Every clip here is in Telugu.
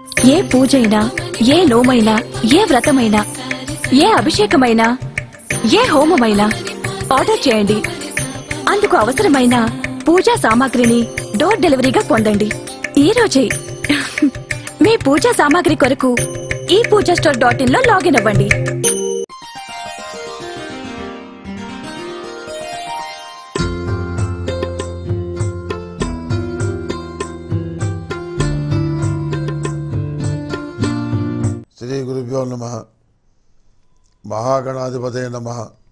ఏ పూజైనా ఏ నోమైనా ఏ వ్రతమైనా ఏ అభిషేకమైనా ఏ హోమమైనా ఆర్డర్ చేయండి అందుకు అవసరమైన పూజా సామాగ్రిని డోర్ డెలివరీగా పొందండి ఈ రోజే మీ పూజా సామాగ్రి కొరకు ఈ పూజా స్టోర్ డాట్ ఇన్ లో లాగిన్ అవ్వండి శ్రీ గురుభ్యో నమ మహాగణాధిపతయ నమ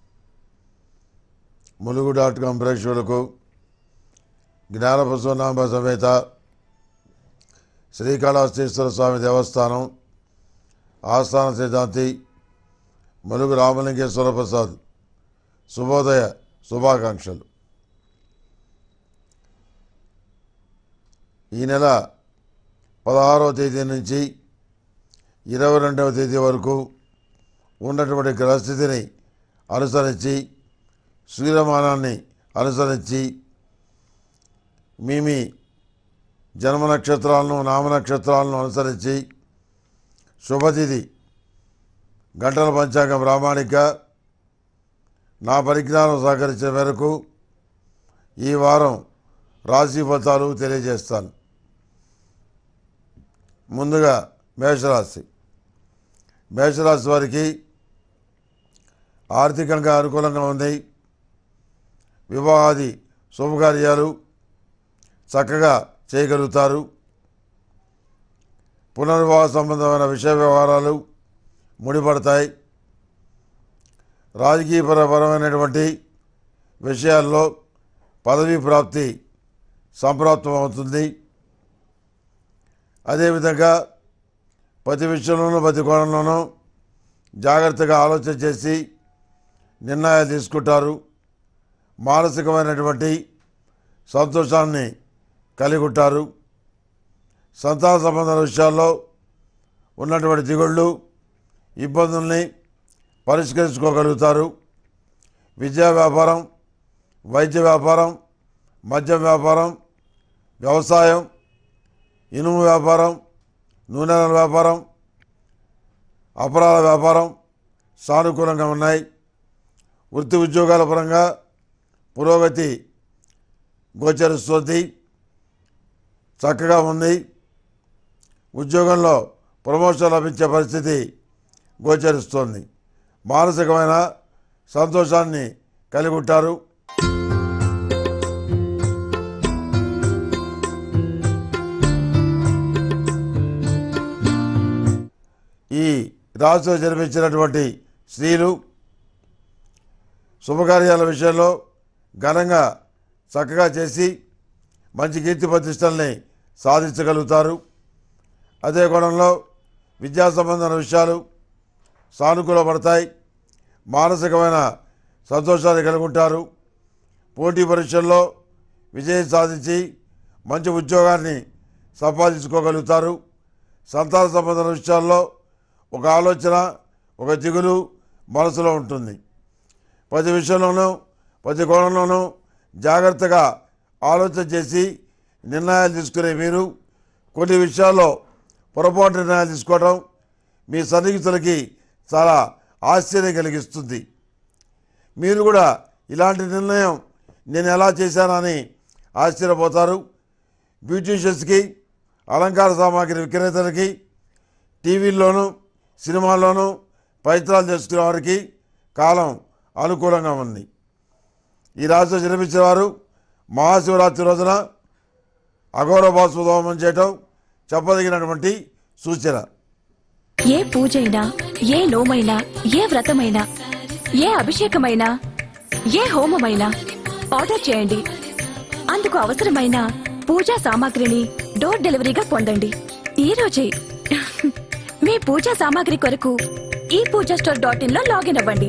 ములుగు డాట్ కాం ప్రేక్షకులకు జ్ఞానపశునామ సమేత శ్రీకాళహస్తీశ్వర స్వామి దేవస్థానం ఆస్థాన సిద్ధాంతి ములుగు రామలింగేశ్వర ప్రసాద్ శుభోదయ శుభాకాంక్షలు ఈ నెల పదహారవ తేదీ నుంచి ఇరవై రెండవ తేదీ వరకు ఉన్నటువంటి గ్రహస్థితిని అనుసరించి సూర్యమానాన్ని అనుసరించి మీ మీ జన్మ నక్షత్రాలను నామ నక్షత్రాలను అనుసరించి శుభతిథి గంటల పంచాంగం ప్రామాణిక నా పరిజ్ఞానం సహకరించిన మేరకు ఈ వారం రాశి ఫలితాలు తెలియజేస్తాను ముందుగా మేషరాశి మేషరాశి వారికి ఆర్థికంగా అనుకూలంగా ఉంది వివాహాది శుభకార్యాలు చక్కగా చేయగలుగుతారు పునర్వివాహ సంబంధమైన విషయ వ్యవహారాలు ముడిపడతాయి రాజకీయపరపరమైనటువంటి విషయాల్లో పదవీ ప్రాప్తి సంప్రాప్తం అవుతుంది అదేవిధంగా ప్రతి విషయంలోనూ ప్రతి కోణంలోనూ జాగ్రత్తగా ఆలోచన చేసి నిర్ణయాలు తీసుకుంటారు మానసికమైనటువంటి సంతోషాన్ని కలిగి ఉంటారు సంతాన సంబంధ విషయాల్లో ఉన్నటువంటి దిగుళ్ళు ఇబ్బందుల్ని పరిష్కరించుకోగలుగుతారు విద్యా వ్యాపారం వైద్య వ్యాపారం మద్యం వ్యాపారం వ్యవసాయం ఇనుము వ్యాపారం నూనెల వ్యాపారం అపరాల వ్యాపారం సానుకూలంగా ఉన్నాయి వృత్తి ఉద్యోగాల పరంగా పురోగతి గోచరిస్తుంది చక్కగా ఉంది ఉద్యోగంలో ప్రమోషన్ లభించే పరిస్థితి గోచరిస్తోంది మానసికమైన సంతోషాన్ని కలిగి ఉంటారు ఈ రాశిలో జన్మించినటువంటి స్త్రీలు శుభకార్యాల విషయంలో ఘనంగా చక్కగా చేసి మంచి కీర్తి ప్రతిష్టల్ని సాధించగలుగుతారు అదే కోణంలో విద్యా సంబంధమైన విషయాలు సానుకూలపడతాయి మానసికమైన సంతోషాన్ని కలిగి ఉంటారు పోటీ పరీక్షల్లో విజయం సాధించి మంచి ఉద్యోగాన్ని సంపాదించుకోగలుగుతారు సంతాన సంబంధం విషయాల్లో ఒక ఆలోచన ఒక దిగులు మనసులో ఉంటుంది ప్రతి విషయంలోనూ ప్రతి కోణంలోనూ జాగ్రత్తగా ఆలోచన చేసి నిర్ణయాలు తీసుకునే మీరు కొన్ని విషయాల్లో పొరపాటు నిర్ణయాలు తీసుకోవడం మీ సన్నిహితులకి చాలా ఆశ్చర్యం కలిగిస్తుంది మీరు కూడా ఇలాంటి నిర్ణయం నేను ఎలా చేశానని ఆశ్చర్యపోతారు బ్యూటీషియన్స్కి అలంకార సామాగ్రి విక్రేతలకి టీవీల్లోనూ సినిమాల్లోనూ ప్రయత్నాలు చేసుకునే వారికి కాలం అనుకూలంగా ఉంది ఈ రాశిలో జన్మించిన వారు మహాశివరాత్రి రోజున అఘోర బాస్వదోమం చేయటం చెప్పదగినటువంటి సూచన ఏ పూజైనా ఏ నోమైనా ఏ వ్రతమైనా ఏ అభిషేకమైనా ఏ హోమమైనా ఆర్డర్ చేయండి అందుకు అవసరమైన పూజా సామాగ్రిని డోర్ డెలివరీగా పొందండి ఈ రోజే మీ పూజా సామాగ్రి కొరకు ఈ పూజా స్టోర్ డాట్ ఇన్ లో లాగిన్ అవ్వండి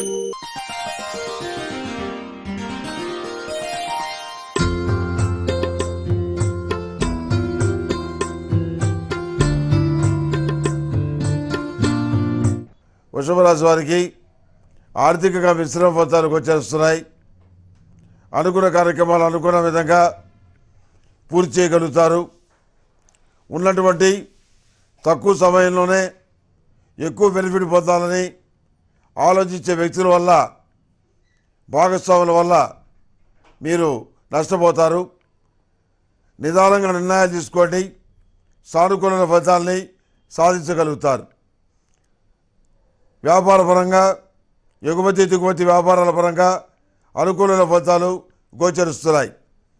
వృషభ రాశి వారికి ఆర్థికంగా మిశ్రమ ఫలితాలు గోచరిస్తున్నాయి అనుకున్న కార్యక్రమాలు అనుకున్న విధంగా పూర్తి చేయగలుగుతారు ఉన్నటువంటి తక్కువ సమయంలోనే ఎక్కువ బెనిఫిట్ పొందాలని ఆలోచించే వ్యక్తుల వల్ల భాగస్వాముల వల్ల మీరు నష్టపోతారు నిదానంగా నిర్ణయాలు తీసుకోండి సానుకూల ఫలితాల్ని సాధించగలుగుతారు వ్యాపారపరంగా ఎగుమతి దిగుమతి వ్యాపారాల పరంగా అనుకూలమైన ఫలితాలు గోచరిస్తున్నాయి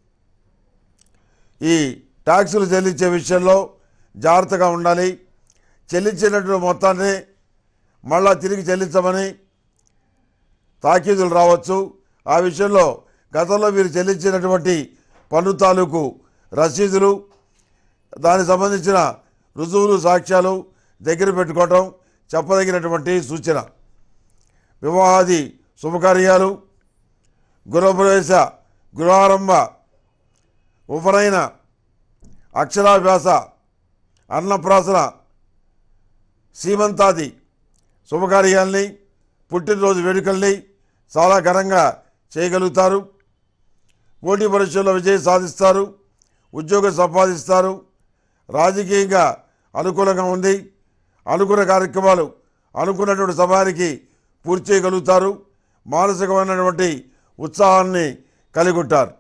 ఈ ట్యాక్సులు చెల్లించే విషయంలో జాగ్రత్తగా ఉండాలి చెల్లించినటువంటి మొత్తాన్ని మళ్ళా తిరిగి చెల్లించమని తాకీదులు రావచ్చు ఆ విషయంలో గతంలో మీరు చెల్లించినటువంటి పన్ను తాలూకు రసీదులు దానికి సంబంధించిన రుజువులు సాక్ష్యాలు దగ్గర పెట్టుకోవటం చెప్పదగినటువంటి సూచన వివాహాది శుభకార్యాలు గృహప్రవేశ గృహారంభ ఉపనయన అక్షరాభ్యాస అన్నప్రాసన సీమంతాది శుభకార్యాల్ని పుట్టినరోజు వేడుకల్ని చాలా ఘనంగా చేయగలుగుతారు పోటీ పరీక్షల్లో విజయం సాధిస్తారు ఉద్యోగం సంపాదిస్తారు రాజకీయంగా అనుకూలంగా ఉంది అనుకున్న కార్యక్రమాలు అనుకున్నటువంటి సమయానికి పూర్తి చేయగలుగుతారు మానసికమైనటువంటి ఉత్సాహాన్ని కలిగి ఉంటారు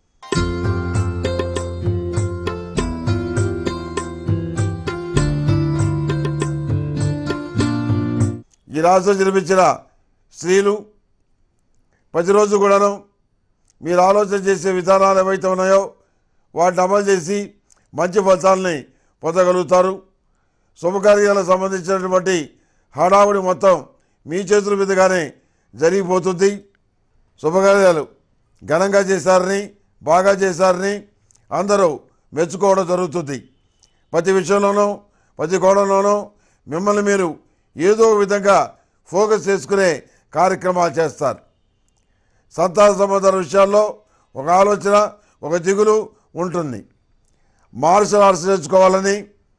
ఈ రాశిలో జన్మించిన స్త్రీలు ప్రతిరోజు కూడాను మీరు ఆలోచన చేసే విధానాలు ఏవైతే ఉన్నాయో వాటిని అమలు చేసి మంచి ఫలితాలని పొందగలుగుతారు శుభకార్యాలకు సంబంధించినటువంటి హడావుడి మొత్తం మీ చేతుల మీదుగానే జరిగిపోతుంది శుభకార్యాలు ఘనంగా చేశారని బాగా చేశారని అందరూ మెచ్చుకోవడం జరుగుతుంది ప్రతి విషయంలోనూ ప్రతి కోణంలోనూ మిమ్మల్ని మీరు ఏదో ఒక విధంగా ఫోకస్ చేసుకునే కార్యక్రమాలు చేస్తారు సంతాన సంబంధాల విషయాల్లో ఒక ఆలోచన ఒక దిగులు ఉంటుంది మార్షల్ ఆర్ట్స్ నేర్చుకోవాలని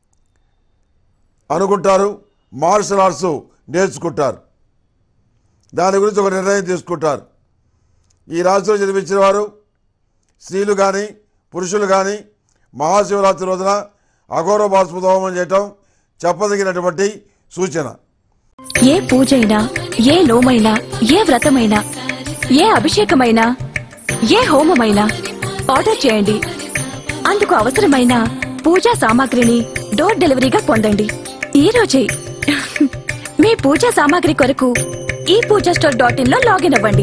అనుకుంటారు మార్షల్ ఆర్ట్స్ నేర్చుకుంటారు దాని గురించి ఒక నిర్ణయం తీసుకుంటారు ఈ రాశిలో జన్మించిన వారు స్త్రీలు కానీ పురుషులు కానీ మహాశివరాత్రి రోజున అఘోర బాస్పద హోమం చేయటం చెప్పదగినటువంటి సూచన ఏ పూజైనా ఏ నోమైనా ఏ వ్రతమైనా ఏ అభిషేకమైనా ఏ హోమమైనా ఆర్డర్ చేయండి అందుకు అవసరమైన పూజా సామాగ్రిని డోర్ డెలివరీగా పొందండి ఈ రోజే మీ పూజా సామాగ్రి కొరకు ఈ పూజా స్టోర్ డాట్ ఇన్ లో లాగిన్ అవ్వండి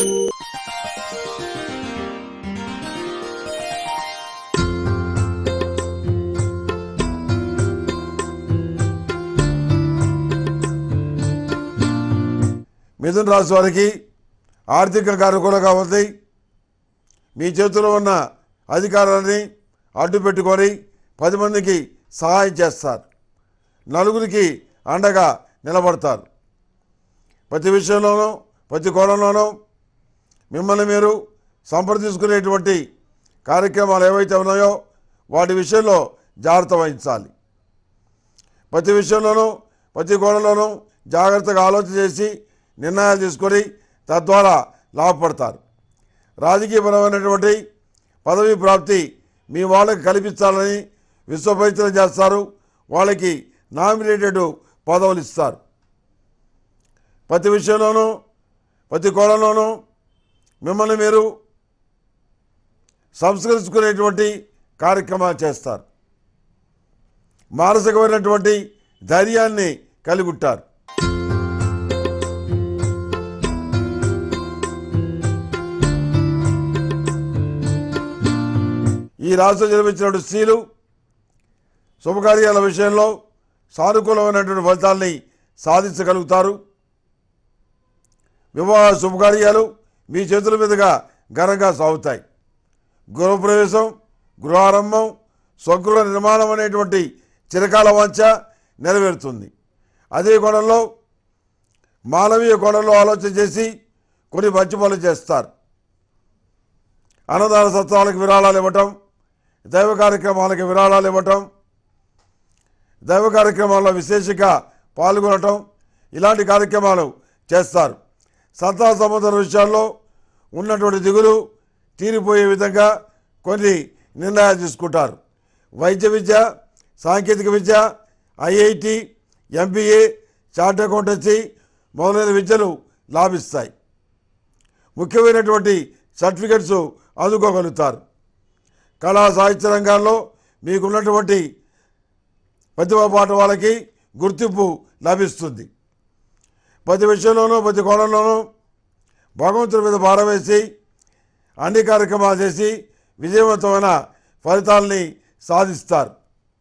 మిథున రాశి వారికి ఆర్థికంగా అనుకూలంగా ఉంది మీ చేతిలో ఉన్న అధికారాన్ని అడ్డు పెట్టుకొని పది మందికి సహాయం చేస్తారు నలుగురికి అండగా నిలబడతారు ప్రతి విషయంలోనూ ప్రతి కోణంలోనూ మిమ్మల్ని మీరు సంప్రదించుకునేటువంటి కార్యక్రమాలు ఏవైతే ఉన్నాయో వాటి విషయంలో జాగ్రత్త వహించాలి ప్రతి విషయంలోనూ ప్రతి కోణంలోనూ జాగ్రత్తగా ఆలోచన చేసి నిర్ణయాలు తీసుకొని తద్వారా లాభపడతారు రాజకీయపరమైనటువంటి పదవి ప్రాప్తి మీ వాళ్ళకి కల్పించాలని విశ్వ ప్రయత్నం చేస్తారు వాళ్ళకి నామినేటెడ్ పదవులు ఇస్తారు ప్రతి విషయంలోనూ ప్రతి కోణంలోనూ మిమ్మల్ని మీరు సంస్కరించుకునేటువంటి కార్యక్రమాలు చేస్తారు మానసికమైనటువంటి ధైర్యాన్ని కలిగి ఉంటారు ఈ రాష్ట్రం జన్మించినటువంటి స్త్రీలు శుభకార్యాల విషయంలో సానుకూలమైనటువంటి ఫలితాల్ని సాధించగలుగుతారు వివాహ శుభకార్యాలు మీ చేతుల మీదుగా ఘనంగా సాగుతాయి గృహప్రవేశం గృహారంభం స్వగృహ నిర్మాణం అనేటువంటి చిరకాల వాంఛ నెరవేరుతుంది అదే కోణంలో మానవీయ కోణంలో ఆలోచన చేసి కొన్ని మంచి పనులు చేస్తారు అన్నదాన సత్రాలకు విరాళాలు ఇవ్వటం దైవ కార్యక్రమాలకు విరాళాలు ఇవ్వటం దైవ కార్యక్రమాల్లో విశేషంగా పాల్గొనటం ఇలాంటి కార్యక్రమాలు చేస్తారు సంతాన సంబంధం విషయాల్లో ఉన్నటువంటి దిగులు తీరిపోయే విధంగా కొన్ని నిర్ణయాలు తీసుకుంటారు వైద్య విద్య సాంకేతిక విద్య ఐఐటి ఎంబీఏ చార్ట్ అకౌంటెన్సీ మొదలైన విద్యలు లాభిస్తాయి ముఖ్యమైనటువంటి సర్టిఫికెట్స్ అందుకోగలుగుతారు కళా సాహిత్య రంగాల్లో మీకున్నటువంటి ప్రతిభా పాట వాళ్ళకి గుర్తింపు లభిస్తుంది ప్రతి విషయంలోనూ ప్రతి కోణంలోనూ భగవంతుడి మీద భారం వేసి అన్ని కార్యక్రమాలు చేసి విజయవంతమైన ఫలితాలని సాధిస్తారు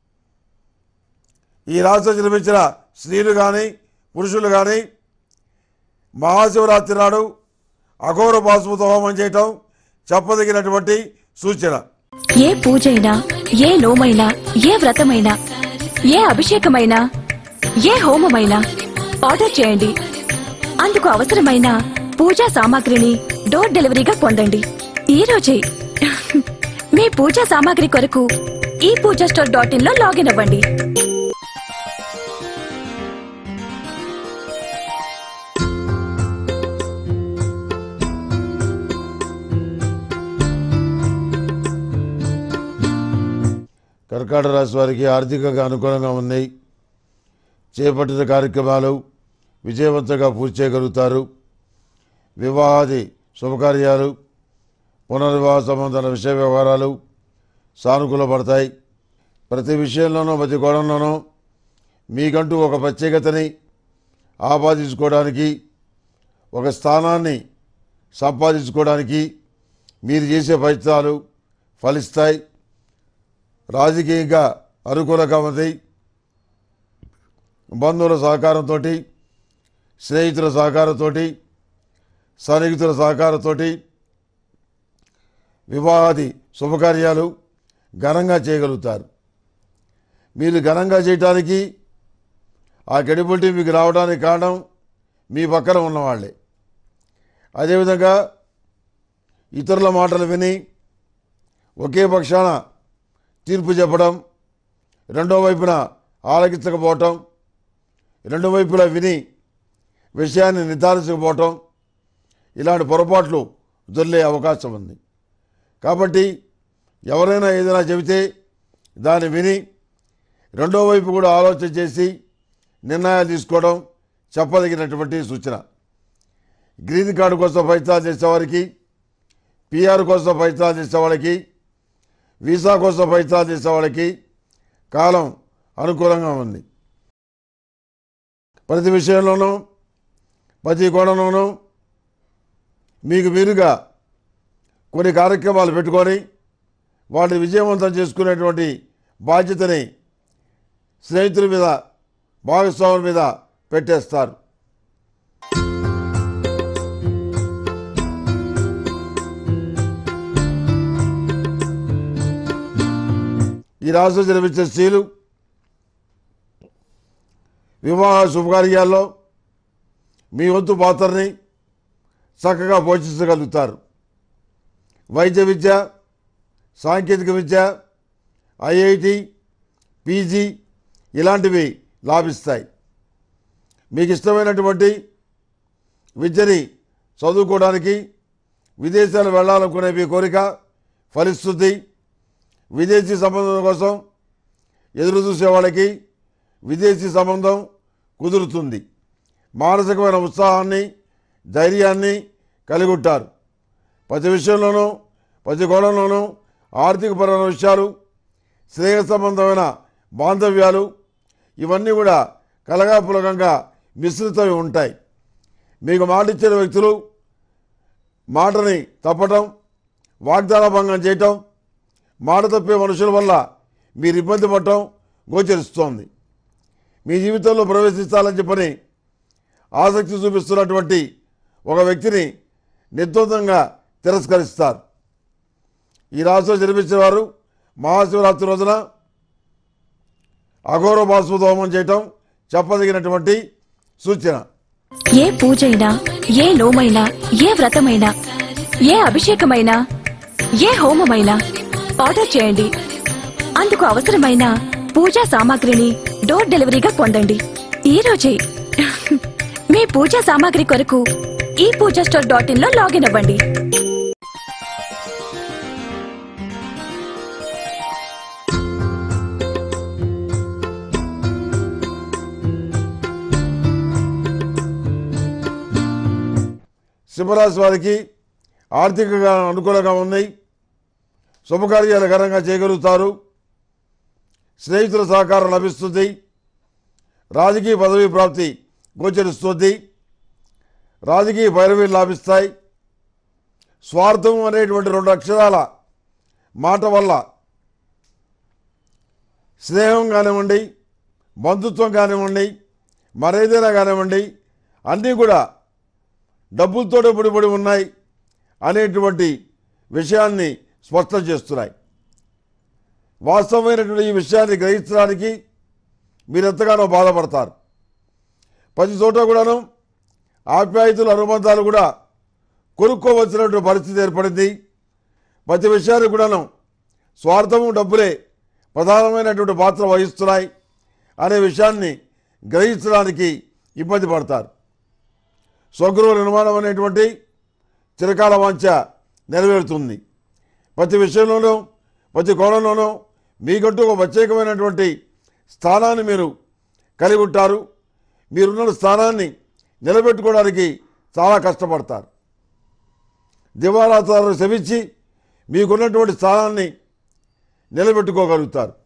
ఈ రాష్ట్రం జన్మించిన స్త్రీలు కానీ పురుషులు కానీ మహాశివరాత్రి నాడు అఘోర పాశుపత హోమం చేయటం చెప్పదగినటువంటి సూచన ఏ పూజైనా ఏ నోమైనా ఏ వ్రతమైనా ఏ అభిషేకమైనా ఏ హోమమైనా ఆర్డర్ చేయండి అందుకు అవసరమైన పూజా సామాగ్రిని డోర్ డెలివరీగా పొందండి ఈ రోజే మీ పూజా సామాగ్రి కొరకు ఈ పూజా స్టోర్ డాట్ ఇన్ లో లాగిన్ అవ్వండి కర్కాటక రాశి వారికి ఆర్థికంగా అనుకూలంగా ఉన్నాయి చేపట్టిన కార్యక్రమాలు విజయవంతంగా పూర్తి చేయగలుగుతారు వివాహాది శుభకార్యాలు పునర్వివాహ సంబంధాల విషయ వ్యవహారాలు సానుకూల పడతాయి ప్రతి విషయంలోనూ ప్రతి కోణంలోనూ మీకంటూ ఒక ప్రత్యేకతని ఆపాదించుకోవడానికి ఒక స్థానాన్ని సంపాదించుకోవడానికి మీరు చేసే ప్రయత్నాలు ఫలిస్తాయి రాజకీయంగా అనుకూలంగా ఉంది బంధువుల సహకారంతో స్నేహితుల సహకారంతో సన్నిహితుల సహకారంతో వివాహాది శుభకార్యాలు ఘనంగా చేయగలుగుతారు మీరు ఘనంగా చేయటానికి ఆ క్రెడిబిలిటీ మీకు రావడానికి కారణం మీ పక్కన ఉన్నవాళ్ళే అదేవిధంగా ఇతరుల మాటలు విని ఒకే పక్షాన తీర్పు చెప్పడం రెండో వైపున ఆలకించకపోవటం రెండు వైపులా విని విషయాన్ని నిర్ధారించకపోవటం ఇలాంటి పొరపాట్లు దొర్లే అవకాశం ఉంది కాబట్టి ఎవరైనా ఏదైనా చెబితే దాన్ని విని రెండో వైపు కూడా ఆలోచన చేసి నిర్ణయాలు తీసుకోవడం చెప్పదగినటువంటి సూచన గ్రీన్ కార్డు కోసం ప్రయత్నాలు చేసేవారికి పిఆర్ కోసం ప్రయత్నాలు చేసేవాళ్ళకి వీసా కోసం ప్రయత్నాలు చేసే వాళ్ళకి కాలం అనుకూలంగా ఉంది ప్రతి విషయంలోనూ ప్రతి కోణంలోనూ మీకు మీరుగా కొన్ని కార్యక్రమాలు పెట్టుకొని వాటిని విజయవంతం చేసుకునేటువంటి బాధ్యతని స్నేహితుల మీద భాగస్వాముల మీద పెట్టేస్తారు ఈ రాష్ట్రం జన్మించిన స్త్రీలు వివాహ శుభకార్యాల్లో మీ వంతు పాత్రని చక్కగా పోషించగలుగుతారు వైద్య విద్య సాంకేతిక విద్య ఐఐటి పీజీ ఇలాంటివి లాభిస్తాయి మీకు ఇష్టమైనటువంటి విద్యని చదువుకోవడానికి విదేశాలు వెళ్ళాలనుకునే మీ కోరిక ఫలిస్తుంది విదేశీ సంబంధం కోసం ఎదురు చూసే వాళ్ళకి విదేశీ సంబంధం కుదురుతుంది మానసికమైన ఉత్సాహాన్ని ధైర్యాన్ని కలిగి ఉంటారు ప్రతి విషయంలోనూ ప్రతి కోణంలోనూ ఆర్థికపరమైన విషయాలు శ్రేయ సంబంధమైన బాంధవ్యాలు ఇవన్నీ కూడా కలగాపులకంగా మిశ్రితమై ఉంటాయి మీకు మాట ఇచ్చిన వ్యక్తులు మాటని తప్పటం వాగ్దాన భంగం చేయటం మాట తప్పే మనుషుల వల్ల మీరు ఇబ్బంది పడటం గోచరిస్తోంది మీ జీవితంలో ప్రవేశించాలని చెప్పని ఆసక్తి చూపిస్తున్నటువంటి ఒక వ్యక్తిని నిర్ద్వందంగా తిరస్కరిస్తారు ఈ రాశిలో జన్మించిన వారు మహాశివరాత్రి రోజున అఘోర బాసుపత హోమం చేయటం చెప్పదగినటువంటి సూచన ఏ పూజైనా ఏ నోమైనా ఏ వ్రతమైనా ఏ అభిషేకమైనా ఏ హోమమైనా ఆర్డర్ చేయండి అందుకు అవసరమైన పూజా సామాగ్రిని డోర్ డెలివరీగా పొందండి ఈ రోజే మీ పూజా సామాగ్రి కొరకు ఈ పూజా స్టోర్ డాట్ ఇన్ లో లాగిన్ అవ్వండి సింహరాశి వారికి ఆర్థికంగా అనుకూలంగా ఉన్నాయి శుభకార్యాలు ఘనంగా చేయగలుగుతారు స్నేహితుల సహకారం లభిస్తుంది రాజకీయ పదవి ప్రాప్తి గోచరిస్తుంది రాజకీయ పైరవీలు లాభిస్తాయి స్వార్థం అనేటువంటి రెండు అక్షరాల మాట వల్ల స్నేహం కానివ్వండి బంధుత్వం కానివ్వండి మరేదైనా కానివ్వండి అన్నీ కూడా డబ్బులతో ముడిపడి ఉన్నాయి అనేటువంటి విషయాన్ని స్పష్టం చేస్తున్నాయి వాస్తవమైనటువంటి ఈ విషయాన్ని గ్రహించడానికి మీరు ఎంతగానో బాధపడతారు ప్రతి చోట కూడాను ఆప్యాయతలు అనుబంధాలు కూడా కొనుక్కోవలసినటువంటి పరిస్థితి ఏర్పడింది ప్రతి విషయాన్ని కూడాను స్వార్థము డబ్బులే ప్రధానమైనటువంటి పాత్ర వహిస్తున్నాయి అనే విషయాన్ని గ్రహించడానికి ఇబ్బంది పడతారు స్వగృహ నిర్మాణం అనేటువంటి చిరకాల వాంఛ నెరవేరుతుంది ప్రతి విషయంలోనూ ప్రతి కోణంలోనూ మీకంటూ ఒక ప్రత్యేకమైనటువంటి స్థానాన్ని మీరు కలిగి ఉంటారు మీరున్న స్థానాన్ని నిలబెట్టుకోవడానికి చాలా కష్టపడతారు దివారాతాలను శ్రమించి మీకున్నటువంటి స్థానాన్ని నిలబెట్టుకోగలుగుతారు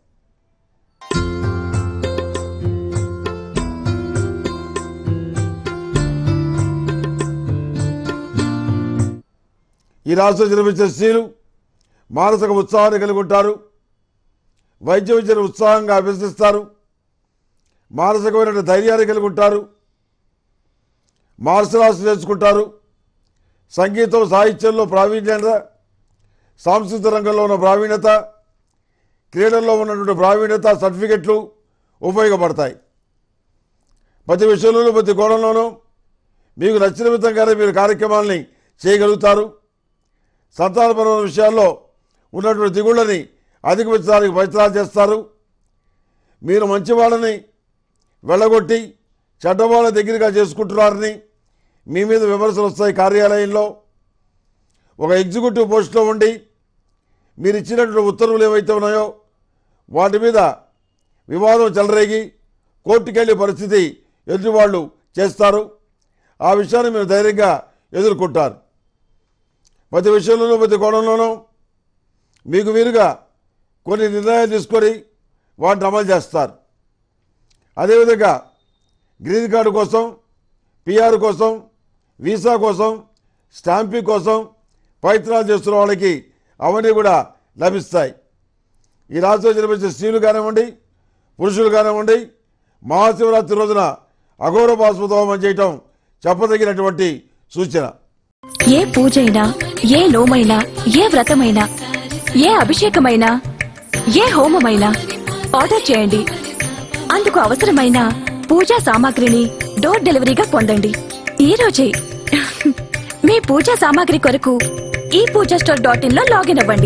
ఈ రాష్ట్రం జన్మించిన స్త్రీలు మానసిక ఉత్సాహాన్ని కలిగి ఉంటారు వైద్య విద్యను ఉత్సాహంగా అభ్యసిస్తారు మానసికమైన ధైర్యాన్ని కలిగి ఉంటారు మార్షల్ ఆర్ట్స్ నేర్చుకుంటారు సంగీతం సాహిత్యంలో ప్రావీణ్యత సాంస్కృతిక రంగంలో ఉన్న ప్రావీణ్యత క్రీడల్లో ఉన్నటువంటి ప్రావీణ్యత సర్టిఫికెట్లు ఉపయోగపడతాయి ప్రతి విషయంలోనూ ప్రతి కోణంలోనూ మీకు నచ్చిన విధంగానే మీరు కార్యక్రమాల్ని చేయగలుగుతారు సంతానపరమైన విషయాల్లో ఉన్నటువంటి దిగుళ్ళని అధిగమించడానికి ప్రయత్నాలు చేస్తారు మీరు మంచి వాళ్ళని వెళ్ళగొట్టి చెడ్డవాళ్ళ దగ్గరగా చేసుకుంటున్నారని మీ మీద విమర్శలు వస్తాయి కార్యాలయంలో ఒక ఎగ్జిక్యూటివ్ పోస్ట్లో ఉండి మీరు ఇచ్చినటువంటి ఉత్తర్వులు ఏవైతే ఉన్నాయో వాటి మీద వివాదం చెలరేగి కోర్టుకెళ్ళే పరిస్థితి ఎదుటివాళ్ళు చేస్తారు ఆ విషయాన్ని మీరు ధైర్యంగా ఎదుర్కొంటారు ప్రతి విషయంలోనూ ప్రతి కోణంలోనూ మీకు వీరుగా కొన్ని నిర్ణయాలు తీసుకొని వాటిని అమలు చేస్తారు అదేవిధంగా గ్రీన్ కార్డు కోసం పిఆర్ కోసం వీసా కోసం స్టాంపింగ్ కోసం ప్రయత్నాలు చేస్తున్న వాళ్ళకి అవన్నీ కూడా లభిస్తాయి ఈ రాష్ట్రంలో జన్మించిన స్త్రీలు కానివ్వండి పురుషులు కానివ్వండి మహాశివరాత్రి రోజున అఘోర బాస్మతోమం చేయటం చెప్పదగినటువంటి సూచన ఏ పూజైనా ఏ నోమైనా ఏ వ్రతమైనా ఏ అభిషేకమైనా ఏ హోమమైనా ఆర్డర్ చేయండి అందుకు అవసరమైన పూజా సామాగ్రిని డోర్ డెలివరీగా పొందండి ఈ రోజే మీ పూజా సామాగ్రి కొరకు ఈ పూజా స్టోర్ డాట్ ఇన్ లో లాగిన్ అవ్వండి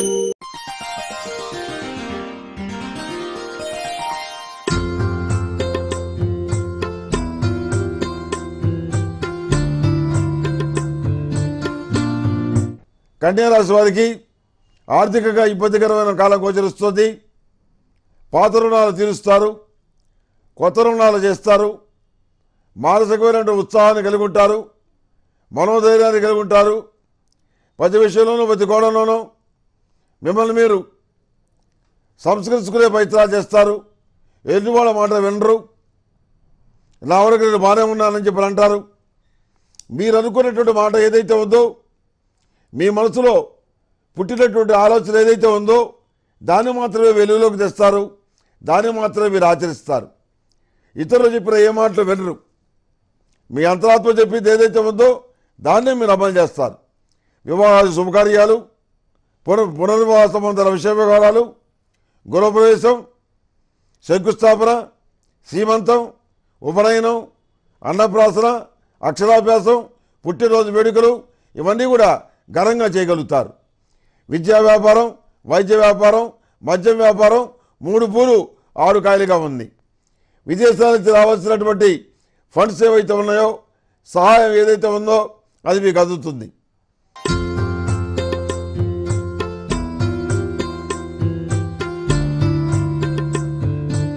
కన్యారాశి వారికి ఆర్థికంగా ఇబ్బందికరమైన కాలం గోచరిస్తుంది పాత రుణాలు తీరుస్తారు కొత్త రుణాలు చేస్తారు మానసికమైన ఉత్సాహాన్ని కలిగి ఉంటారు మనోధైర్యాన్ని కలిగి ఉంటారు ప్రతి విషయంలోనూ ప్రతి కోణంలోనూ మిమ్మల్ని మీరు సంస్కరించుకునే ప్రయత్నాలు చేస్తారు ఎదుటి వాళ్ళ మాట వినరు నా వరకు నేను బాగానే ఉన్నానని చెప్పి అంటారు మీరు అనుకున్నటువంటి మాట ఏదైతే ఉందో మీ మనసులో పుట్టినటువంటి ఆలోచన ఏదైతే ఉందో దాన్ని మాత్రమే వెలుగులోకి తెస్తారు దాన్ని మాత్రమే మీరు ఆచరిస్తారు ఇతరులు చెప్పిన ఏ మాటలు వినరు మీ అంతరాత్మ చెప్పింది ఏదైతే ఉందో దాన్నే మీరు అమలు చేస్తారు వివాహాది శుభకార్యాలు పునర్ పునర్వివాహ సంబంధాల విషయ వ్యవహారాలు గృహప్రవేశం శంకుస్థాపన సీమంతం ఉపనయనం అన్నప్రాసన అక్షరాభ్యాసం పుట్టినరోజు వేడుకలు ఇవన్నీ కూడా ఘనంగా చేయగలుగుతారు విద్యా వ్యాపారం వైద్య వ్యాపారం మద్యం వ్యాపారం మూడు పూలు ఆరు కాయలుగా ఉంది విదేశాల నుంచి రావాల్సినటువంటి ఫండ్స్ ఏవైతే ఉన్నాయో సహాయం ఏదైతే ఉందో అది మీకు అందుతుంది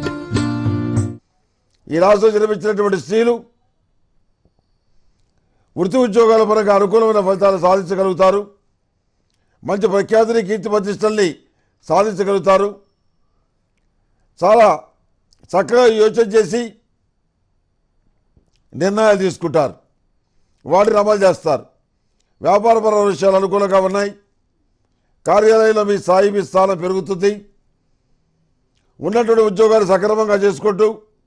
ఈ రాష్ట్రంలో జన్మించినటువంటి స్త్రీలు వృత్తి ఉద్యోగాల పరంగా అనుకూలమైన ఫలితాలు సాధించగలుగుతారు మంచి ప్రఖ్యాతిని కీర్తి ప్రతిష్టల్ని సాధించగలుగుతారు చాలా చక్కగా యోచన చేసి నిర్ణయాలు తీసుకుంటారు వాటిని అమలు చేస్తారు వ్యాపారపర విషయాలు అనుకూలంగా ఉన్నాయి కార్యాలయంలో మీ స్థాయి మీ స్థానం పెరుగుతుంది ఉన్నటువంటి ఉద్యోగాలు సక్రమంగా చేసుకుంటూ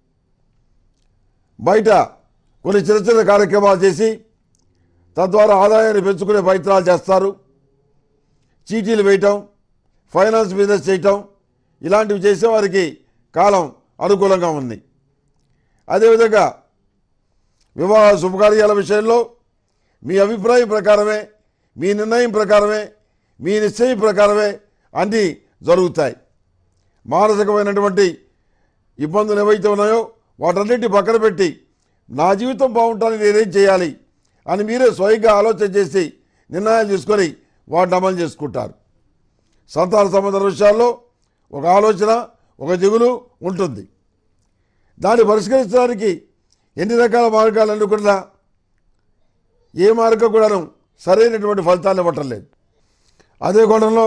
బయట కొన్ని చిన్న చిన్న కార్యక్రమాలు చేసి తద్వారా ఆదాయాన్ని పెంచుకునే ప్రయత్నాలు చేస్తారు చీటీలు వేయటం ఫైనాన్స్ బిజినెస్ చేయటం ఇలాంటివి చేసే వారికి కాలం అనుకూలంగా ఉంది అదేవిధంగా వివాహ శుభకార్యాల విషయంలో మీ అభిప్రాయం ప్రకారమే మీ నిర్ణయం ప్రకారమే మీ నిశ్చయం ప్రకారమే అన్నీ జరుగుతాయి మానసికమైనటువంటి ఇబ్బందులు ఏవైతే ఉన్నాయో వాటన్నిటి పక్కన పెట్టి నా జీవితం బాగుంటానికి నేనేం చేయాలి అని మీరే స్వయంగా ఆలోచన చేసి నిర్ణయాలు తీసుకొని వాటిని అమలు చేసుకుంటారు సంతాన సంబంధ విషయాల్లో ఒక ఆలోచన ఒక దిగులు ఉంటుంది దాన్ని పరిష్కరించడానికి ఎన్ని రకాల మార్గాలు అనుకున్నా ఏ మార్గం కూడాను సరైనటువంటి ఫలితాలు ఇవ్వటం లేదు అదే కోణంలో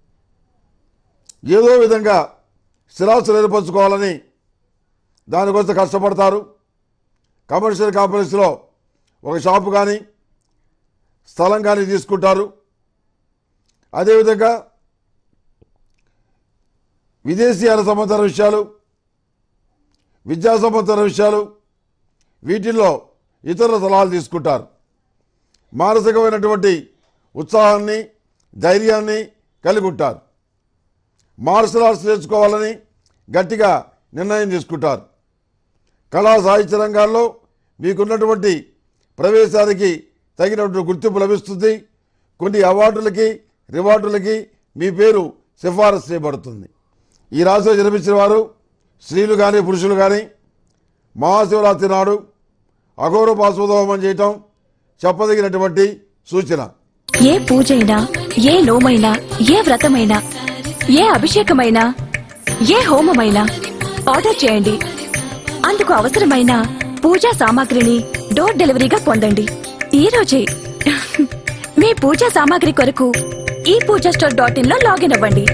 ఏదో విధంగా స్థిరాస్తులు ఏర్పరచుకోవాలని దానికోసం కష్టపడతారు కమర్షియల్ కాంప్లెక్స్లో ఒక షాపు కానీ స్థలం కానీ తీసుకుంటారు అదేవిధంగా విదేశీయాల సంబంధ విషయాలు విద్యా సంబంధ విషయాలు వీటిల్లో ఇతర సలహాలు తీసుకుంటారు మానసికమైనటువంటి ఉత్సాహాన్ని ధైర్యాన్ని కలిగి ఉంటారు మార్షల్ ఆర్ట్స్ నేర్చుకోవాలని గట్టిగా నిర్ణయం తీసుకుంటారు కళా సాహిత్య రంగాల్లో మీకున్నటువంటి ప్రవేశానికి తగినటువంటి గుర్తింపు లభిస్తుంది కొన్ని అవార్డులకి రివార్డులకి మీ పేరు సిఫారసు చేయబడుతుంది ఈ రాశిలో జన్మించిన వారు స్త్రీలు కానీ పురుషులు కానీ మహాశివరాత్రి నాడు అఘోర పాశోదోహం చేయటం చెప్పదగినటువంటి సూచన ఏ పూజైనా ఏ నోమైనా ఏ వ్రతమైనా ఏ అభిషేకమైనా ఏ హోమమైనా ఆర్డర్ చేయండి అందుకు అవసరమైన పూజా సామాగ్రిని డోర్ డెలివరీగా పొందండి ఈ రోజే మీ పూజా సామాగ్రి కొరకు ఈ పూజా స్టోర్ డాట్ ఇన్ లో లాగిన్ అవ్వండి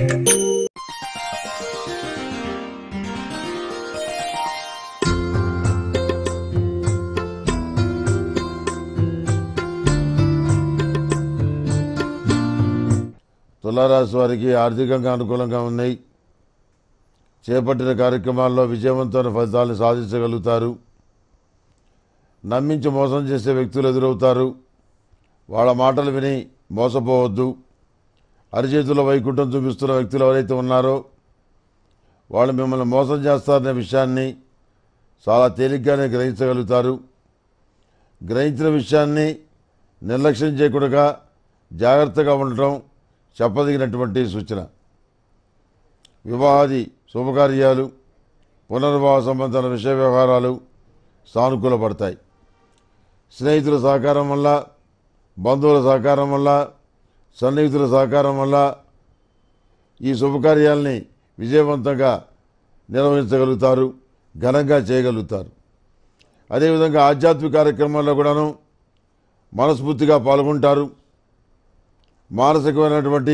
తులారాశి వారికి ఆర్థికంగా అనుకూలంగా ఉన్నాయి చేపట్టిన కార్యక్రమాల్లో విజయవంతమైన ఫలితాలను సాధించగలుగుతారు నమ్మించి మోసం చేసే వ్యక్తులు ఎదురవుతారు వాళ్ళ మాటలు విని మోసపోవద్దు అరిచేతుల వైకుంఠం చూపిస్తున్న వ్యక్తులు ఎవరైతే ఉన్నారో వాళ్ళు మిమ్మల్ని మోసం చేస్తారనే విషయాన్ని చాలా తేలిగ్గానే గ్రహించగలుగుతారు గ్రహించిన విషయాన్ని నిర్లక్ష్యం చేయకుండా జాగ్రత్తగా ఉండటం చెప్పదగినటువంటి సూచన వివాహాది శుభకార్యాలు పునర్వివాహ సంబంధాల విషయ వ్యవహారాలు సానుకూలపడతాయి స్నేహితుల సహకారం వల్ల బంధువుల సహకారం వల్ల సన్నిహితుల సహకారం వల్ల ఈ శుభకార్యాల్ని విజయవంతంగా నిర్వహించగలుగుతారు ఘనంగా చేయగలుగుతారు అదేవిధంగా ఆధ్యాత్మిక కార్యక్రమాల్లో కూడాను మనస్ఫూర్తిగా పాల్గొంటారు మానసికమైనటువంటి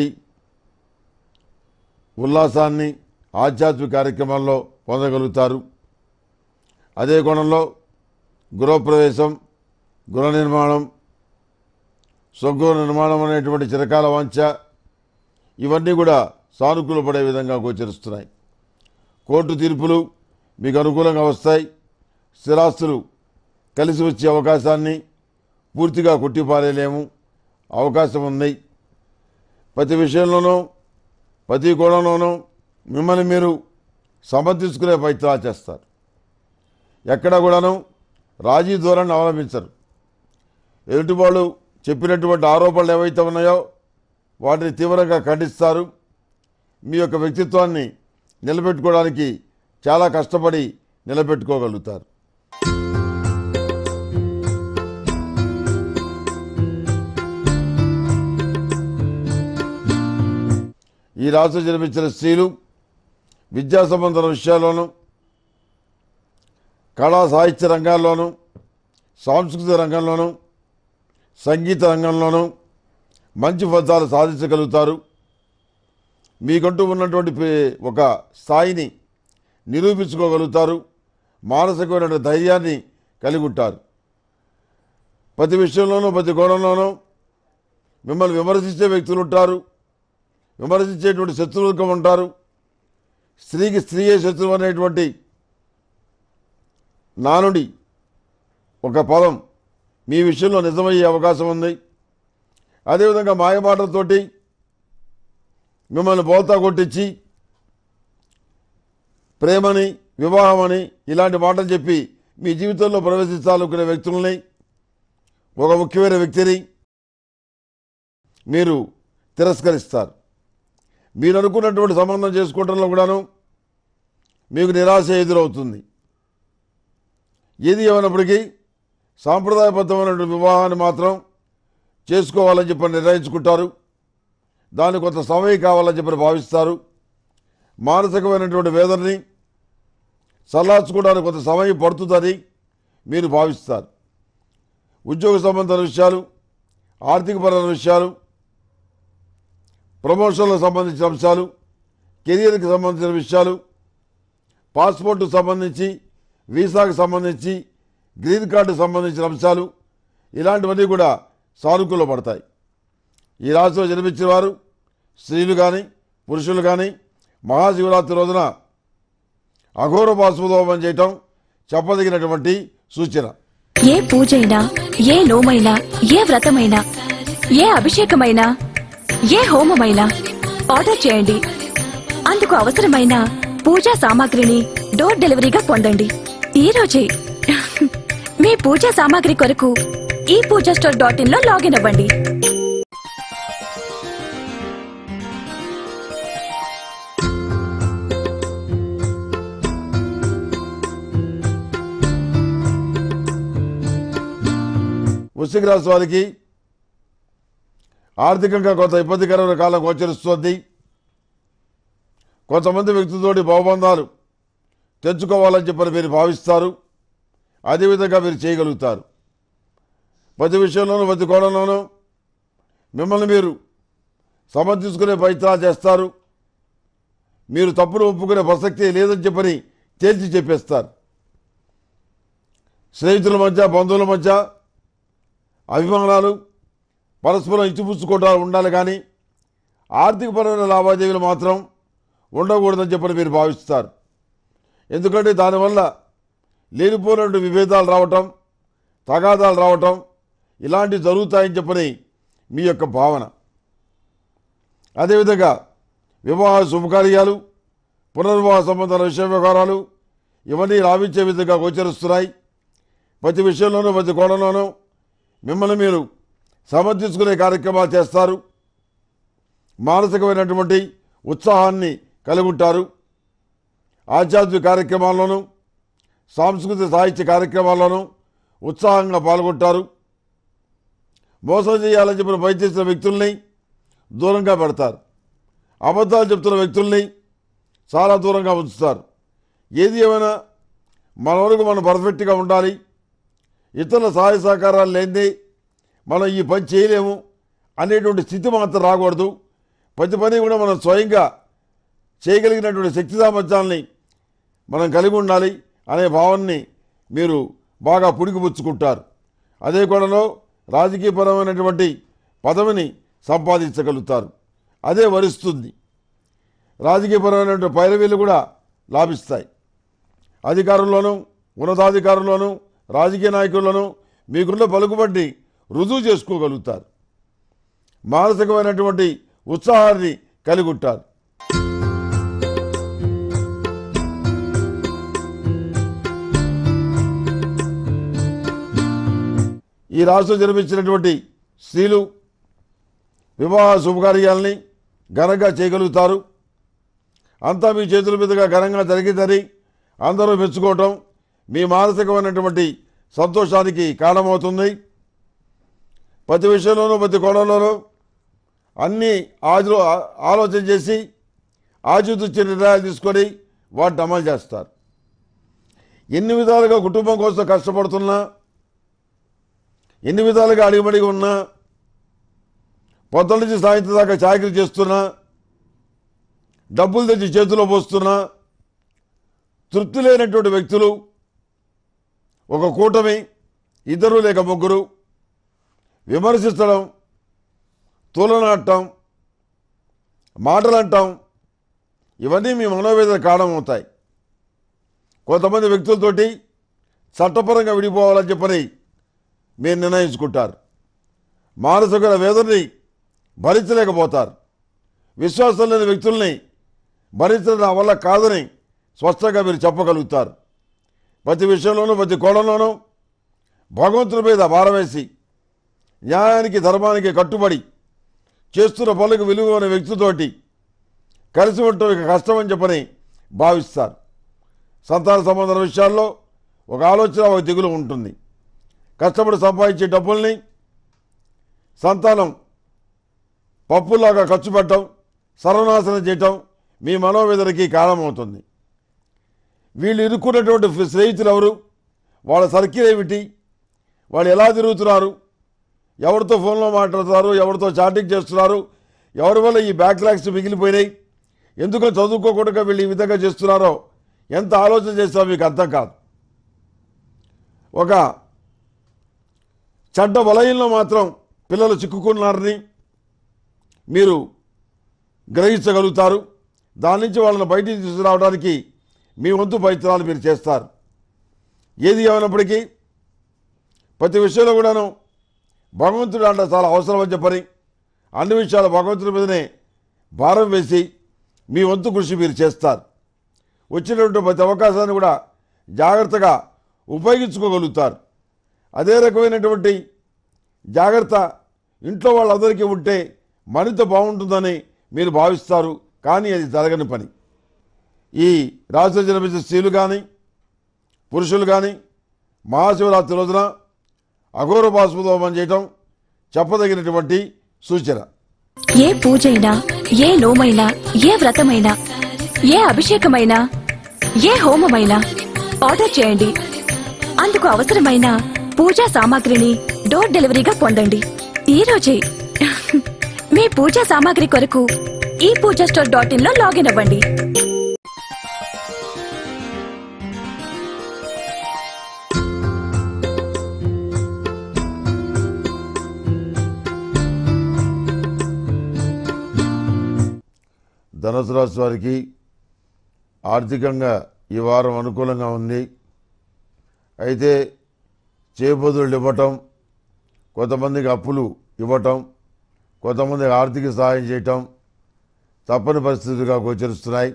ఉల్లాసాన్ని ఆధ్యాత్మిక కార్యక్రమాల్లో పొందగలుగుతారు అదే కోణంలో గృహప్రవేశం గృహ నిర్మాణం స్వగృహ నిర్మాణం అనేటువంటి చిరకాల వాంఛ ఇవన్నీ కూడా సానుకూలపడే విధంగా గోచరిస్తున్నాయి కోర్టు తీర్పులు మీకు అనుకూలంగా వస్తాయి స్థిరాస్తులు కలిసి వచ్చే అవకాశాన్ని పూర్తిగా కొట్టిపారేయలేము అవకాశం ఉంది ప్రతి విషయంలోనూ ప్రతి కోణంలోనూ మిమ్మల్ని మీరు సమర్థించుకునే ప్రయత్నాలు చేస్తారు ఎక్కడ కూడాను రాజీ ధోరణి అవలంబించరు ఎదుటివాళ్ళు చెప్పినటువంటి ఆరోపణలు ఏవైతే ఉన్నాయో వాటిని తీవ్రంగా ఖండిస్తారు మీ యొక్క వ్యక్తిత్వాన్ని నిలబెట్టుకోవడానికి చాలా కష్టపడి నిలబెట్టుకోగలుగుతారు ఈ రాశి జన్మించిన స్త్రీలు విద్యా సంబంధ విషయాల్లోనూ కళా సాహిత్య రంగాల్లోనూ సాంస్కృతిక రంగంలోనూ సంగీత రంగంలోనూ మంచి ఫలితాలు సాధించగలుగుతారు మీకంటూ ఉన్నటువంటి పే- ఒక స్థాయిని నిరూపించుకోగలుగుతారు మానసికమైన ధైర్యాన్ని కలిగి ఉంటారు ప్రతి విషయంలోనూ ప్రతి కోణంలోనూ మిమ్మల్ని విమర్శించే వ్యక్తులు ఉంటారు విమర్శించేటువంటి శత్రువులుగా ఉంటారు స్త్రీకి స్త్రీయే శత్రువు అనేటువంటి నానుడి ఒక పదం మీ విషయంలో నిజమయ్యే అవకాశం ఉంది అదేవిధంగా మాయమాటలతోటి మిమ్మల్ని బోల్తా కొట్టించి ప్రేమని వివాహమని ఇలాంటి మాటలు చెప్పి మీ జీవితంలో ప్రవేశించాలనుకునే వ్యక్తుల్ని ఒక ముఖ్యమైన వ్యక్తిని మీరు తిరస్కరిస్తారు మీరు అనుకున్నటువంటి సంబంధం చేసుకోవడంలో కూడాను మీకు నిరాశ ఎదురవుతుంది ఏది ఏమైనప్పటికీ సాంప్రదాయబద్ధమైనటువంటి వివాహాన్ని మాత్రం చేసుకోవాలని చెప్పి నిర్ణయించుకుంటారు దానికి కొంత సమయం కావాలని చెప్పి భావిస్తారు మానసికమైనటువంటి వేదనని చల్లార్చుకోవడానికి కొంత సమయం పడుతుందని మీరు భావిస్తారు ఉద్యోగ సంబంధించిన విషయాలు ఆర్థికపరమైన విషయాలు ప్రమోషన్లకు సంబంధించిన అంశాలు కెరియర్కి సంబంధించిన విషయాలు పాస్పోర్టుకు సంబంధించి వీసాకు సంబంధించి గ్రీన్ కార్డుకు సంబంధించిన అంశాలు ఇలాంటివన్నీ కూడా సానుకూల పడతాయి ఈ రాశిలో జన్మించిన వారు స్త్రీలు కానీ పురుషులు కానీ మహాశివరాత్రి రోజున అఘోర బాస్మదోపం చేయటం చెప్పదగినటువంటి సూచన ఏ పూజైనా ఏ నోమైనా ఏ వ్రతమైనా ఏ అభిషేకమైనా ఏ హోమమైనా ఆర్డర్ చేయండి అందుకు అవసరమైన పూజా సామాగ్రిని డోర్ డెలివరీగా పొందండి ఈ రోజే మీ పూజా సామాగ్రి కొరకు ఈ పూజా స్టోర్ డాట్ ఇన్ లో లాగిన్ అవ్వండి వృశ్చిక రాశి వారికి ఆర్థికంగా కొంత ఇబ్బందికరమైన కాలం గోచరిస్తోంది కొంతమంది వ్యక్తులతోటి బహుబంధాలు తెచ్చుకోవాలని చెప్పని మీరు భావిస్తారు అదేవిధంగా మీరు చేయగలుగుతారు ప్రతి విషయంలోనూ ప్రతి కోణంలోనూ మిమ్మల్ని మీరు సమర్థించుకునే ప్రయత్నాలు చేస్తారు మీరు తప్పును ఒప్పుకునే ప్రసక్తి లేదని చెప్పని తేల్చి చెప్పేస్తారు స్నేహితుల మధ్య బంధువుల మధ్య అభిమానాలు పరస్పరం ఇచ్చిపుచ్చుకోవటాలు ఉండాలి కానీ ఆర్థికపరమైన లావాదేవీలు మాత్రం ఉండకూడదని చెప్పని మీరు భావిస్తారు ఎందుకంటే దానివల్ల లేనిపోయినటువంటి విభేదాలు రావటం తగాదాలు రావటం ఇలాంటివి జరుగుతాయని చెప్పని మీ యొక్క భావన అదేవిధంగా వివాహ శుభకార్యాలు పునర్వివాహ సంబంధాల విషయ వ్యవహారాలు ఇవన్నీ లాభించే విధంగా గోచరిస్తున్నాయి ప్రతి విషయంలోనూ ప్రతి కోణంలోనూ మిమ్మల్ని మీరు సమర్థించుకునే కార్యక్రమాలు చేస్తారు మానసికమైనటువంటి ఉత్సాహాన్ని కలిగి ఉంటారు ఆధ్యాత్మిక కార్యక్రమాల్లోనూ సాంస్కృతిక సాహిత్య కార్యక్రమాల్లోనూ ఉత్సాహంగా పాల్గొంటారు మోసం చేయాలని చెప్పిన ప్రయత్నిస్తున్న వ్యక్తుల్ని దూరంగా పెడతారు అబద్ధాలు చెప్తున్న వ్యక్తుల్ని చాలా దూరంగా ఉంచుతారు ఏది ఏమైనా మన వరకు మనం పర్ఫెక్ట్గా ఉండాలి ఇతరుల సహాయ సహకారాలు లేనిదే మనం ఈ పని చేయలేము అనేటువంటి స్థితి మాత్రం రాకూడదు ప్రతి పని కూడా మనం స్వయంగా చేయగలిగినటువంటి శక్తి సామర్థ్యాలని మనం కలిగి ఉండాలి అనే భావాన్ని మీరు బాగా పుడికిపుచ్చుకుంటారు అదే కోణంలో రాజకీయపరమైనటువంటి పదవిని సంపాదించగలుగుతారు అదే వరిస్తుంది రాజకీయపరమైనటువంటి పైరవీలు కూడా లాభిస్తాయి అధికారుల్లోనూ ఉన్నతాధికారుల్లోనూ రాజకీయ నాయకుల్లోనూ మీకున్న పలుకుబడిని రుజువు చేసుకోగలుగుతారు మానసికమైనటువంటి ఉత్సాహాన్ని కలిగి ఉంటారు ఈ రాష్ట్రం జన్మించినటువంటి స్త్రీలు వివాహ శుభకార్యాలని ఘనంగా చేయగలుగుతారు అంతా మీ చేతుల మీదుగా ఘనంగా జరిగిందని అందరూ మెచ్చుకోవటం మీ మానసికమైనటువంటి సంతోషానికి కారణమవుతుంది ప్రతి విషయంలోనూ ప్రతి కోణంలోనూ అన్నీ ఆజు ఆలోచన చేసి ఆచితూచి నిర్ణయాలు తీసుకొని వాటిని అమలు చేస్తారు ఎన్ని విధాలుగా కుటుంబం కోసం కష్టపడుతున్నా ఎన్ని విధాలుగా అడిగబడిగా ఉన్నా పొద్దుల నుంచి సాయంత్రం దాకా చాకరీ చేస్తున్నా డబ్బులు తెచ్చి చేతిలో పోస్తున్నా తృప్తి లేనటువంటి వ్యక్తులు ఒక కూటమి ఇద్దరు లేక ముగ్గురు విమర్శించడం తూలనాడటం మాటలంటాం ఇవన్నీ మీ మనోవేదన కారణమవుతాయి కొంతమంది వ్యక్తులతోటి చట్టపరంగా విడిపోవాలని చెప్పని మీరు నిర్ణయించుకుంటారు మానసిక వేదనని భరించలేకపోతారు విశ్వాసం లేని వ్యక్తుల్ని భరించడం నా వల్ల కాదని స్పష్టంగా మీరు చెప్పగలుగుతారు ప్రతి విషయంలోనూ ప్రతి కోణంలోనూ భగవంతుడి మీద భారవేసి న్యాయానికి ధర్మానికి కట్టుబడి చేస్తున్న పనులకు విలువ ఉన్న వ్యక్తితోటి కలిసి ఉండటం ఇక కష్టమని చెప్పని భావిస్తారు సంతాన సంబంధం విషయాల్లో ఒక ఆలోచన ఒక దిగులు ఉంటుంది కష్టపడి సంపాదించే డబ్బుల్ని సంతానం పప్పులాగా ఖర్చు పెట్టడం సర్వనాశనం చేయటం మీ మనోవేదనకి కారణమవుతుంది వీళ్ళు ఇరుక్కున్నటువంటి స్నేహితులు ఎవరు వాళ్ళ సర్కిల్ ఏమిటి వాళ్ళు ఎలా తిరుగుతున్నారు ఎవరితో ఫోన్లో మాట్లాడుతున్నారు ఎవరితో చాటింగ్ చేస్తున్నారు ఎవరి వల్ల ఈ బ్యాక్లాగ్స్ మిగిలిపోయినాయి ఎందుకని చదువుకోకుండా వీళ్ళు ఈ విధంగా చేస్తున్నారో ఎంత ఆలోచన చేస్తారో మీకు అర్థం కాదు ఒక చెడ్డ వలయంలో మాత్రం పిల్లలు చిక్కుకున్నారని మీరు గ్రహించగలుగుతారు దాని నుంచి వాళ్ళని బయటికి తీసుకురావడానికి మీ వంతు ప్రయత్నాలు మీరు చేస్తారు ఏది ఏమైనప్పటికీ ప్రతి విషయంలో కూడాను భగవంతుడు అంటే చాలా అవసరం అని చెప్పని అన్ని విషయాలు భగవంతుడి మీదనే భారం వేసి మీ వంతు కృషి మీరు చేస్తారు వచ్చినటువంటి ప్రతి అవకాశాన్ని కూడా జాగ్రత్తగా ఉపయోగించుకోగలుగుతారు అదే రకమైనటువంటి జాగ్రత్త ఇంట్లో వాళ్ళందరికీ ఉంటే మరింత బాగుంటుందని మీరు భావిస్తారు కానీ అది జరగని పని ఈ రాష్ట్ర జన్మించిన స్త్రీలు కానీ పురుషులు కానీ మహాశివరాత్రి రోజున అఘోర బాష్పదోమం చేయటం చెప్పదగినటువంటి సూచన ఏ పూజైనా ఏ నోమైనా ఏ వ్రతమైనా ఏ అభిషేకమైనా ఏ హోమమైనా ఆర్డర్ చేయండి అందుకు అవసరమైన పూజా సామాగ్రిని డోర్ డెలివరీగా పొందండి ఈ రోజే మీ పూజా సామాగ్రి కొరకు ఈ పూజా స్టోర్ డాట్ ఇన్ లో లాగిన్ అవ్వండి ధనుసు రాశి వారికి ఆర్థికంగా ఈ వారం అనుకూలంగా ఉంది అయితే చేబదులు ఇవ్వటం కొంతమందికి అప్పులు ఇవ్వటం కొంతమందికి ఆర్థిక సహాయం చేయటం తప్పని పరిస్థితులుగా గోచరిస్తున్నాయి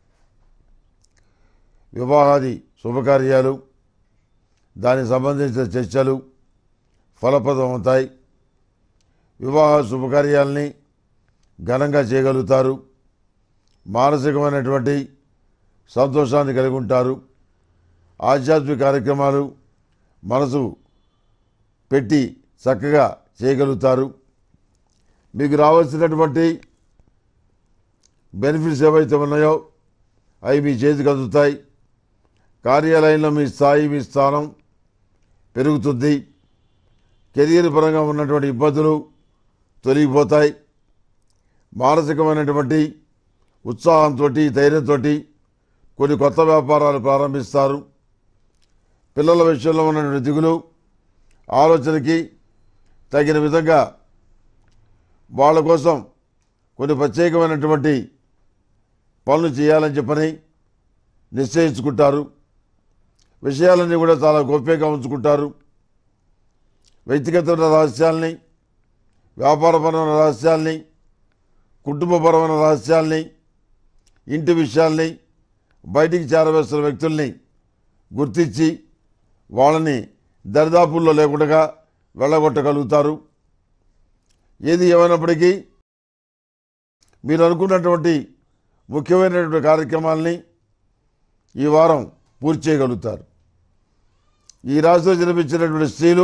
వివాహాది శుభకార్యాలు దానికి సంబంధించిన చర్చలు ఫలప్రదం అవుతాయి వివాహ శుభకార్యాలని ఘనంగా చేయగలుగుతారు మానసికమైనటువంటి సంతోషాన్ని కలిగి ఉంటారు ఆధ్యాత్మిక కార్యక్రమాలు మనసు పెట్టి చక్కగా చేయగలుగుతారు మీకు రావాల్సినటువంటి బెనిఫిట్స్ ఏవైతే ఉన్నాయో అవి మీ చేతికి అందుతాయి కార్యాలయంలో మీ స్థాయి మీ స్థానం పెరుగుతుంది కెరీర్ పరంగా ఉన్నటువంటి ఇబ్బందులు తొలగిపోతాయి మానసికమైనటువంటి ఉత్సాహంతో ధైర్యంతో కొన్ని కొత్త వ్యాపారాలు ప్రారంభిస్తారు పిల్లల విషయంలో ఉన్నటువంటి దిగులు ఆలోచనకి తగిన విధంగా వాళ్ళ కోసం కొన్ని ప్రత్యేకమైనటువంటి పనులు చేయాలని చెప్పని నిశ్చయించుకుంటారు విషయాలన్నీ కూడా చాలా గోప్యంగా ఉంచుకుంటారు వ్యక్తిగతమైన రహస్యాల్ని వ్యాపారపరమైన రహస్యాల్ని కుటుంబపరమైన రహస్యాల్ని ఇంటి విషయాల్ని బయటికి చేరవేస్తున్న వ్యక్తుల్ని గుర్తించి వాళ్ళని దరిదాపుల్లో లేకుండా వెళ్ళగొట్టగలుగుతారు ఏది ఏమైనప్పటికీ మీరు అనుకున్నటువంటి ముఖ్యమైనటువంటి కార్యక్రమాల్ని ఈ వారం పూర్తి చేయగలుగుతారు ఈ రాశిలో జన్మించినటువంటి స్త్రీలు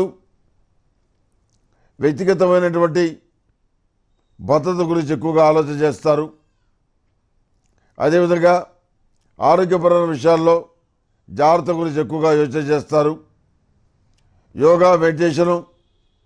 వ్యక్తిగతమైనటువంటి భద్రత గురించి ఎక్కువగా ఆలోచన చేస్తారు అదేవిధంగా ఆరోగ్యపరమైన విషయాల్లో జాగ్రత్త గురించి ఎక్కువగా యోచన చేస్తారు యోగా మెడిటేషను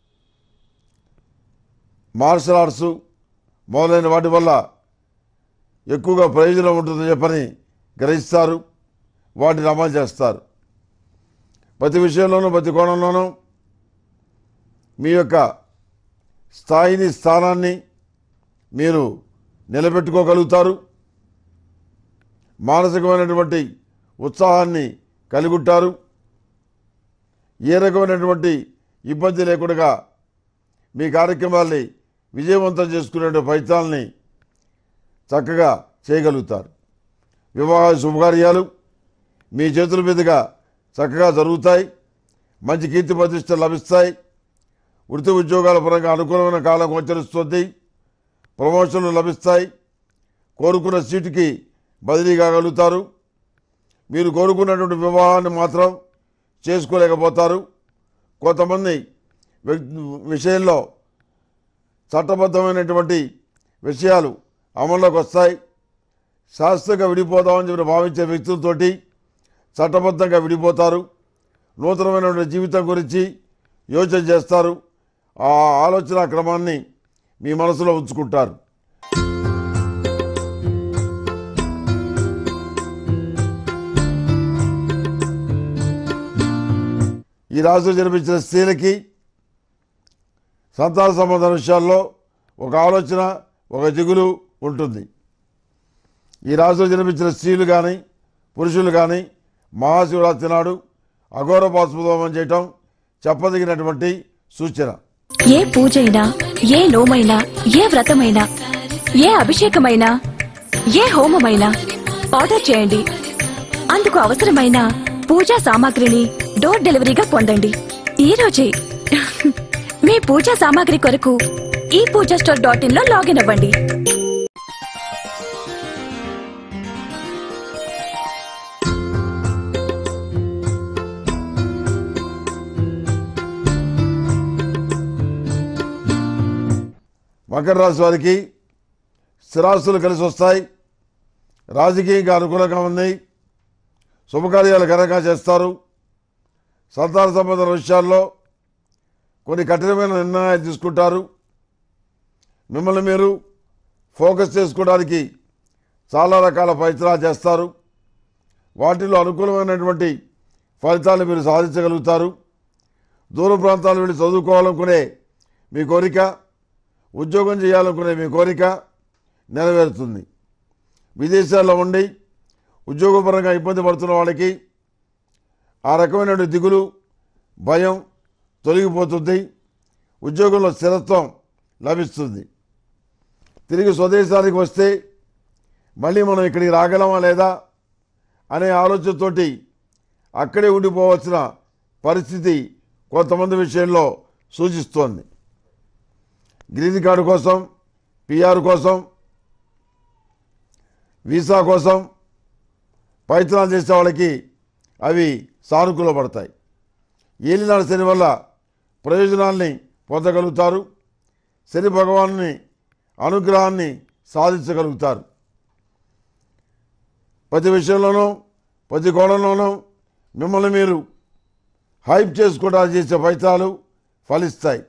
మార్షల్ ఆర్ట్స్ మొదలైన వాటి వల్ల ఎక్కువగా ప్రయోజనం ఉంటుందని చెప్పని గ్రహిస్తారు వాటిని అమలు చేస్తారు ప్రతి విషయంలోనూ ప్రతి కోణంలోనూ మీ యొక్క స్థాయిని స్థానాన్ని మీరు నిలబెట్టుకోగలుగుతారు మానసికమైనటువంటి ఉత్సాహాన్ని కలిగి ఉంటారు ఏ రకమైనటువంటి ఇబ్బంది లేకుండా మీ కార్యక్రమాల్ని విజయవంతం చేసుకునే ప్రయత్నాల్ని చక్కగా చేయగలుగుతారు వివాహ శుభకార్యాలు మీ చేతుల మీదుగా చక్కగా జరుగుతాయి మంచి కీర్తి ప్రతిష్టలు లభిస్తాయి వృత్తి ఉద్యోగాల పరంగా అనుకూలమైన కాలం గోచరిస్తుంది ప్రమోషన్లు లభిస్తాయి కోరుకున్న సీటుకి బదిలీ కాగలుగుతారు మీరు కోరుకున్నటువంటి వివాహాన్ని మాత్రం చేసుకోలేకపోతారు కొంతమంది వ్యక్- విషయంలో చట్టబద్ధమైనటువంటి విషయాలు అమల్లోకి వస్తాయి శాస్త్రంగా విడిపోదామని చెప్పి భావించే వ్యక్తులతోటి చట్టబద్ధంగా విడిపోతారు నూతనమైనటువంటి జీవితం గురించి యోచన చేస్తారు ఆ ఆలోచన క్రమాన్ని మీ మనసులో ఉంచుకుంటారు ఈ రాశిలో జన్మించిన స్త్రీలకి సంతాన సంబంధ విషయాల్లో ఒక ఆలోచన ఒక దిగులు ఉంటుంది ఈ రాశిలో జన్మించిన స్త్రీలు కానీ పురుషులు కానీ మహాశివరాత్రి నాడు అఘోర పాశుపదోమం చేయటం చెప్పదగినటువంటి సూచన ఏ పూజైనా ఏ నోమైనా ఏ వ్రతమైనా ఏ అభిషేకమైనా ఏ హోమమైనా ఆర్డర్ చేయండి అందుకు అవసరమైన పూజా సామాగ్రిని డోర్ డెలివరీగా పొందండి ఈ రోజే మీ పూజా సామాగ్రి కొరకు ఈ పూజా స్టోర్ డాట్ ఇన్ లో లాగిన్ అవ్వండి మకర రాశి వారికి స్థిరాస్తులు కలిసి వస్తాయి రాజకీయంగా అనుకూలంగా ఉన్నాయి శుభకార్యాలు ఘనంగా చేస్తారు సంతాన సంబంధ విషయాల్లో కొన్ని కఠినమైన నిర్ణయాలు తీసుకుంటారు మిమ్మల్ని మీరు ఫోకస్ చేసుకోవడానికి చాలా రకాల ప్రయత్నాలు చేస్తారు వాటిలో అనుకూలమైనటువంటి ఫలితాలు మీరు సాధించగలుగుతారు దూర ప్రాంతాలు వెళ్ళి చదువుకోవాలనుకునే మీ కోరిక ఉద్యోగం చేయాలనుకునే మీ కోరిక నెరవేరుతుంది విదేశాల్లో ఉండి ఉద్యోగపరంగా ఇబ్బంది పడుతున్న వాళ్ళకి ఆ రకమైన దిగులు భయం తొలగిపోతుంది ఉద్యోగంలో స్థిరత్వం లభిస్తుంది తిరిగి స్వదేశానికి వస్తే మళ్ళీ మనం ఇక్కడికి రాగలమా లేదా అనే ఆలోచనతోటి అక్కడే ఉండిపోవలసిన పరిస్థితి కొంతమంది విషయంలో సూచిస్తోంది గ్రీన్ కార్డు కోసం పిఆర్ కోసం వీసా కోసం ప్రయత్నాలు చేసే వాళ్ళకి అవి సానుకూల పడతాయి ఏలినాడు శని వల్ల ప్రయోజనాల్ని పొందగలుగుతారు శని భగవాన్ని అనుగ్రహాన్ని సాధించగలుగుతారు ప్రతి విషయంలోనూ ప్రతి కోణంలోనూ మిమ్మల్ని మీరు హైప్ చేసుకోవడానికి చేసే ప్రయత్నాలు ఫలిస్తాయి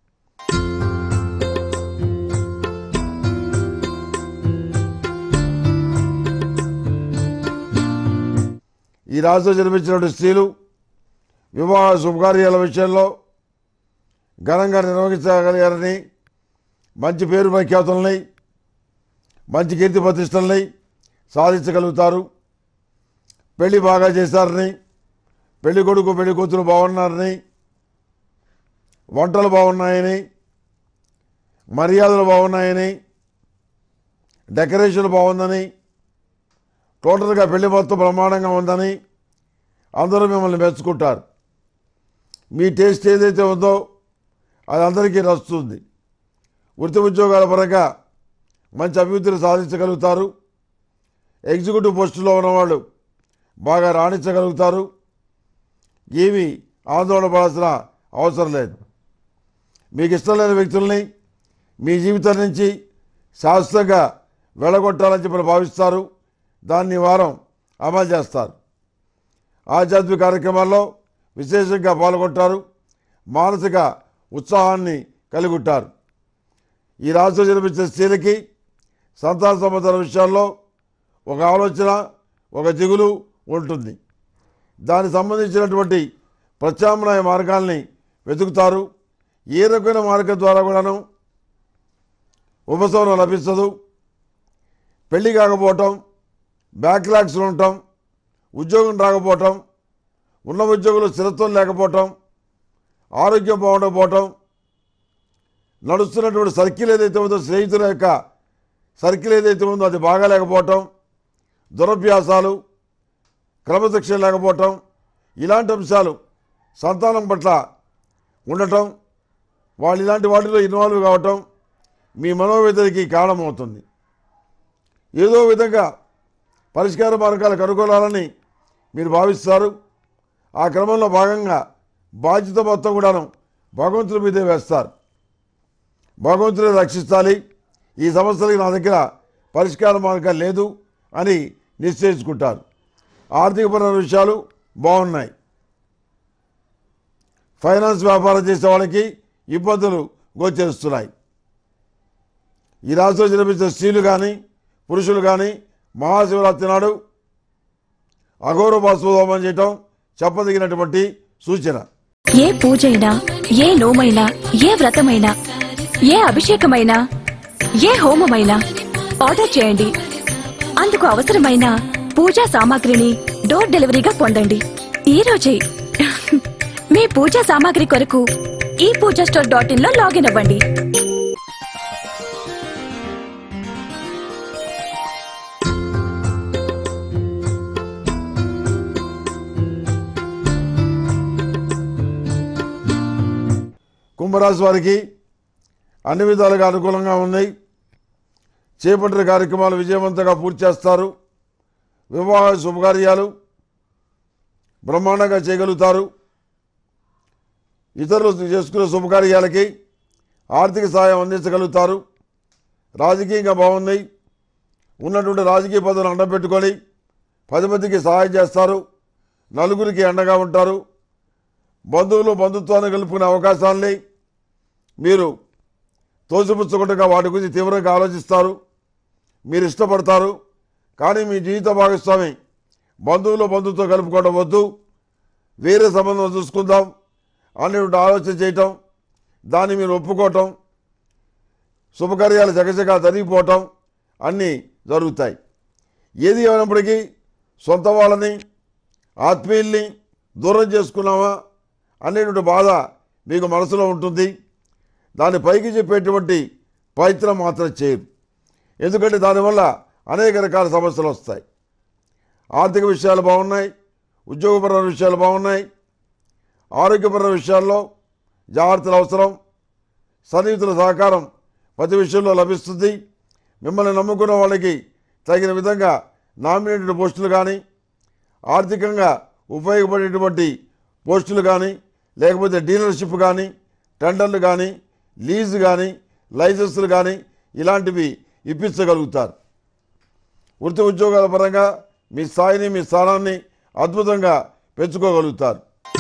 ఈ రాశిలో జన్మించినటువంటి స్త్రీలు వివాహ శుభకార్యాల విషయంలో ఘనంగా నిర్వహించగలిగారని మంచి పేరు ప్రఖ్యాతులని మంచి కీర్తి ప్రతిష్టల్ని సాధించగలుగుతారు పెళ్లి బాగా చేశారని పెళ్లి కొడుకు పెళ్లి కూతురు బాగున్నారని వంటలు బాగున్నాయని మర్యాదలు బాగున్నాయని డెకరేషన్ బాగుందని టోటల్గా పెళ్లి మొత్తం బ్రహ్మాండంగా ఉందని అందరూ మిమ్మల్ని మెచ్చుకుంటారు మీ టేస్ట్ ఏదైతే ఉందో అది అందరికీ నచ్చుతుంది వృత్తి ఉద్యోగాల పరంగా మంచి అభివృద్ధిని సాధించగలుగుతారు ఎగ్జిక్యూటివ్ పోస్టులో ఉన్నవాళ్ళు బాగా రాణించగలుగుతారు ఏమీ ఆందోళన పడాల్సిన అవసరం లేదు మీకు ఇష్టం లేని వ్యక్తుల్ని మీ జీవితం నుంచి శాశ్వతంగా వెళ్ళగొట్టాలని చెప్పి భావిస్తారు దాన్ని ఈ వారం అమలు చేస్తారు ఆధ్యాత్మిక కార్యక్రమాల్లో విశేషంగా పాల్గొంటారు మానసిక ఉత్సాహాన్ని కలిగి ఉంటారు ఈ రాశిలో జన్మించిన స్త్రీలకి సంతాన సంబంధాల విషయాల్లో ఒక ఆలోచన ఒక దిగులు ఉంటుంది దానికి సంబంధించినటువంటి ప్రత్యామ్నాయ మార్గాల్ని వెతుకుతారు ఏ రకమైన మార్గం ద్వారా కూడాను ఉపశమనం లభించదు పెళ్లి కాకపోవటం బ్యాక్లాగ్స్లో ఉండటం ఉద్యోగం రాకపోవటం ఉన్న ఉద్యోగులు స్థిరత్వం లేకపోవటం ఆరోగ్యం బాగుండకపోవటం నడుస్తున్నటువంటి సర్కిల్ ఏదైతే ఉందో స్నేహితుల యొక్క సర్కిల్ ఏదైతే ఉందో అది బాగాలేకపోవటం దురభ్యాసాలు క్రమశిక్షణ లేకపోవటం ఇలాంటి అంశాలు సంతానం పట్ల ఉండటం వాళ్ళు ఇలాంటి వాటిలో ఇన్వాల్వ్ కావటం మీ మనోవేదనకి కారణమవుతుంది ఏదో విధంగా పరిష్కార మార్గాలు కనుగొనాలని మీరు భావిస్తారు ఆ క్రమంలో భాగంగా బాధ్యత మొత్తం కూడాను భగవంతుడి మీదే వేస్తారు భగవంతుడే రక్షించాలి ఈ సమస్యలకి నా దగ్గర పరిష్కార మార్గం లేదు అని నిశ్చయించుకుంటారు ఆర్థికపరమైన విషయాలు బాగున్నాయి ఫైనాన్స్ వ్యాపారం చేసే వాళ్ళకి ఇబ్బందులు గోచరిస్తున్నాయి ఈ రాశిలో జన్మించిన స్త్రీలు కానీ పురుషులు కానీ మహాశివరాత్రి నాడు అఘోర బాస్వోమం చేయటం చెప్పదగినటువంటి సూచన ఏ పూజైనా ఏ నోమైనా ఏ వ్రతమైనా ఏ అభిషేకమైనా ఏ హోమమైనా ఆర్డర్ చేయండి అందుకు అవసరమైన పూజా సామాగ్రిని డోర్ డెలివరీగా పొందండి ఈ రోజే మీ పూజా సామాగ్రి కొరకు ఈ పూజా స్టోర్ డాట్ ఇన్ లో లాగిన్ అవ్వండి కుంభరాశి వారికి అన్ని విధాలుగా అనుకూలంగా ఉన్నాయి చేపట్టిన కార్యక్రమాలు విజయవంతంగా పూర్తి చేస్తారు వివాహ శుభకార్యాలు బ్రహ్మాండంగా చేయగలుగుతారు ఇతరులు చేసుకునే శుభకార్యాలకి ఆర్థిక సాయం అందించగలుగుతారు రాజకీయంగా బాగున్నాయి ఉన్నటువంటి రాజకీయ పదవులు అండబెట్టుకొని పది మందికి సహాయం చేస్తారు నలుగురికి అండగా ఉంటారు బంధువులు బంధుత్వాన్ని కలుపుకునే అవకాశాలని మీరు తోసిపుచ్చకుండా వాటి గురించి తీవ్రంగా ఆలోచిస్తారు మీరు ఇష్టపడతారు కానీ మీ జీవిత భాగస్వామి బంధువులు బంధుత్వం కలుపుకోవడం వద్దు వేరే సంబంధం చూసుకుందాం అనేటువంటి ఆలోచన చేయటం దాన్ని మీరు ఒప్పుకోవటం శుభకార్యాలు జగజగా జరిగిపోవటం అన్నీ జరుగుతాయి ఏది ఏమైనప్పటికీ సొంత వాళ్ళని ఆత్మీయుల్ని దూరం చేసుకున్నామా అనేటువంటి బాధ మీకు మనసులో ఉంటుంది దాన్ని పైకి చెప్పేటువంటి ప్రయత్నం మాత్రం చేయరు ఎందుకంటే దానివల్ల అనేక రకాల సమస్యలు వస్తాయి ఆర్థిక విషయాలు బాగున్నాయి ఉద్యోగపరమైన విషయాలు బాగున్నాయి ఆరోగ్యపరమైన విషయాల్లో జాగ్రత్తలు అవసరం సన్నిహితుల సహకారం ప్రతి విషయంలో లభిస్తుంది మిమ్మల్ని నమ్ముకున్న వాళ్ళకి తగిన విధంగా నామినేటెడ్ పోస్టులు కానీ ఆర్థికంగా ఉపయోగపడేటువంటి పోస్టులు కానీ లేకపోతే డీలర్షిప్ కానీ టెండర్లు కానీ లీజు కానీ లైసెన్సులు కానీ ఇలాంటివి ఇప్పించగలుగుతారు వృత్తి ఉద్యోగాల పరంగా మీ స్థాయిని మీ స్థానాన్ని అద్భుతంగా పెంచుకోగలుగుతారు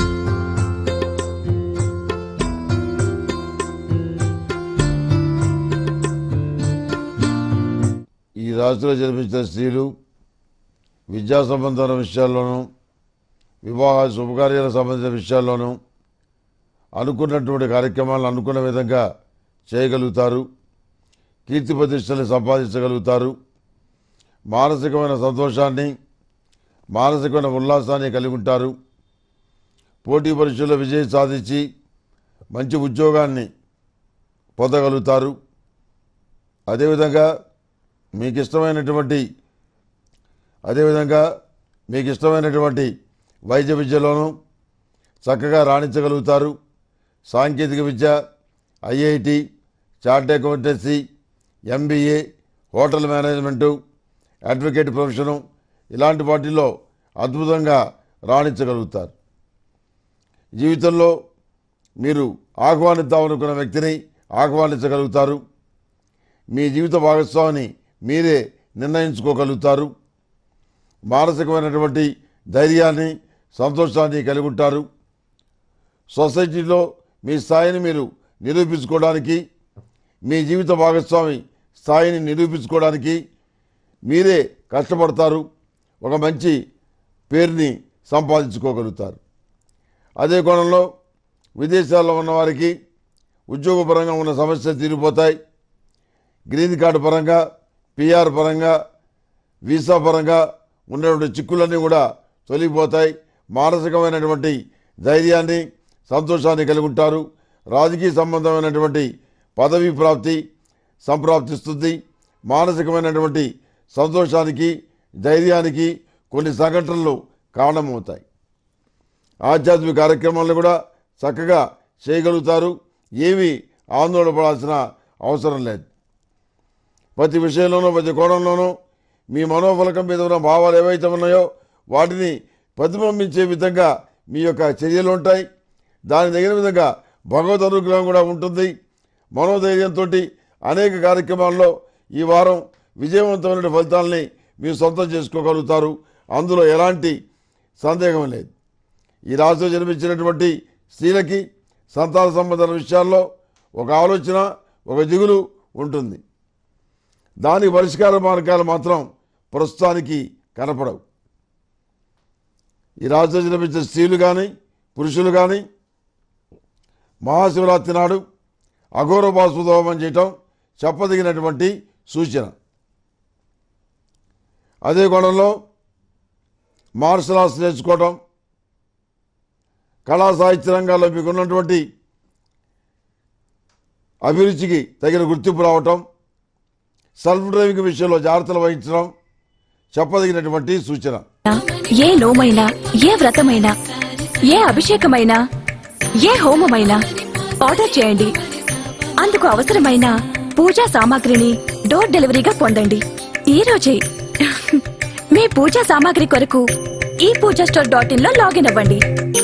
ఈ రాశిలో జన్మించిన స్త్రీలు విద్యా సంబంధమైన విషయాల్లోనూ వివాహ శుభకార్యాలకు సంబంధించిన విషయాల్లోనూ అనుకున్నటువంటి కార్యక్రమాలను అనుకున్న విధంగా చేయగలుగుతారు కీర్తి ప్రతిష్టలు సంపాదించగలుగుతారు మానసికమైన సంతోషాన్ని మానసికమైన ఉల్లాసాన్ని కలిగి ఉంటారు పోటీ పరీక్షల్లో విజయం సాధించి మంచి ఉద్యోగాన్ని పొందగలుగుతారు అదేవిధంగా మీకు ఇష్టమైనటువంటి అదేవిధంగా మీకు ఇష్టమైనటువంటి వైద్య విద్యలోనూ చక్కగా రాణించగలుగుతారు సాంకేతిక విద్య IIT chart accountancy MBA hotel management advocate profession ఇలాంటి వాటిల్లో అద్భుతంగా రాణించగలుగుతారు జీవితంలో మీరు ఆహ్వానిద్దామనుకున్న వ్యక్తిని ఆహ్వానించగలుగుతారు మీ జీవిత భాగస్వామిని మీరే నిర్ణయించుకోగలుగుతారు మానసికమైనటువంటి ధైర్యాన్ని సంతోషాన్ని కలిగి ఉంటారు సొసైటీలో మీ స్థాయిని మీరు నిరూపించుకోవడానికి మీ జీవిత భాగస్వామి స్థాయిని నిరూపించుకోవడానికి మీరే కష్టపడతారు ఒక మంచి పేరుని సంపాదించుకోగలుగుతారు అదే కోణంలో విదేశాల్లో ఉన్న వారికి ఉద్యోగపరంగా ఉన్న సమస్యలు తీరిపోతాయి గ్రీన్ కార్డు పరంగా పిఆర్ పరంగా వీసా పరంగా ఉన్నటువంటి చిక్కులన్నీ కూడా తొలగిపోతాయి మానసికమైనటువంటి ధైర్యాన్ని సంతోషాన్ని కలిగి ఉంటారు రాజకీయ సంబంధమైనటువంటి పదవి ప్రాప్తి సంప్రాప్తిస్తుంది మానసికమైనటువంటి సంతోషానికి ధైర్యానికి కొన్ని సంఘటనలు కారణమవుతాయి ఆధ్యాత్మిక కార్యక్రమాలను కూడా చక్కగా చేయగలుగుతారు ఏమీ ఆందోళన పడాల్సిన అవసరం లేదు ప్రతి విషయంలోనూ ప్రతి కోణంలోనూ మీ మనోఫలకం మీద ఉన్న భావాలు ఏవైతే ఉన్నాయో వాటిని ప్రతిబింబించే విధంగా మీ యొక్క చర్యలు ఉంటాయి దాని తగిన విధంగా భగవద్ అనుగ్రహం కూడా ఉంటుంది మనోధైర్యంతో అనేక కార్యక్రమాల్లో ఈ వారం విజయవంతమైన ఫలితాలని మీరు సొంతం చేసుకోగలుగుతారు అందులో ఎలాంటి సందేహం లేదు ఈ రాశిలో జన్మించినటువంటి స్త్రీలకి సంతాన సంబంధాల విషయాల్లో ఒక ఆలోచన ఒక దిగులు ఉంటుంది దానికి పరిష్కార మార్గాలు మాత్రం ప్రస్తుతానికి కనపడవు ఈ రాశిలో జన్మించిన స్త్రీలు కానీ పురుషులు కానీ మహాశివరాత్రి నాడు అఘోర బాసుదోమం చేయటం చెప్పదగినటువంటి సూచన అదే కోణంలో మార్షల్ ఆర్ట్స్ నేర్చుకోవటం కళా సాహిత్య రంగాల్లో మీకు ఉన్నటువంటి అభిరుచికి తగిన గుర్తింపు రావటం సెల్ఫ్ డ్రైవింగ్ విషయంలో జాగ్రత్తలు వహించడం చెప్పదగినటువంటి సూచన ఏ నోమైనా ఏ వ్రతమైనా ఏ అభిషేకమైనా ఏ హోమమైనా ఆర్డర్ చేయండి అందుకు అవసరమైన పూజా సామాగ్రిని డోర్ డెలివరీగా పొందండి ఈ రోజే మీ పూజా సామాగ్రి కొరకు ఈ పూజా స్టోర్ డాట్ ఇన్ లో లాగిన్ అవ్వండి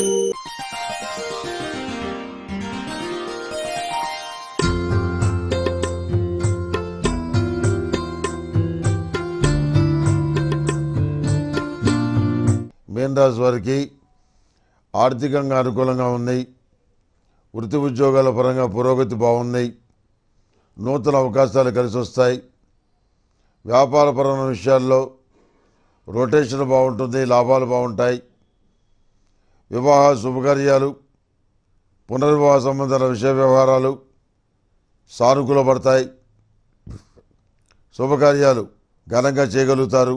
మీన రాశి వారికి ఆర్థికంగా అనుకూలంగా ఉన్నాయి వృత్తి ఉద్యోగాల పరంగా పురోగతి బాగున్నాయి నూతన అవకాశాలు కలిసి వస్తాయి వ్యాపారపరమైన విషయాల్లో రొటేషన్ బాగుంటుంది లాభాలు బాగుంటాయి వివాహ శుభకార్యాలు పునర్వివాహ సంబంధాల విషయ వ్యవహారాలు సానుకూల పడతాయి శుభకార్యాలు ఘనంగా చేయగలుగుతారు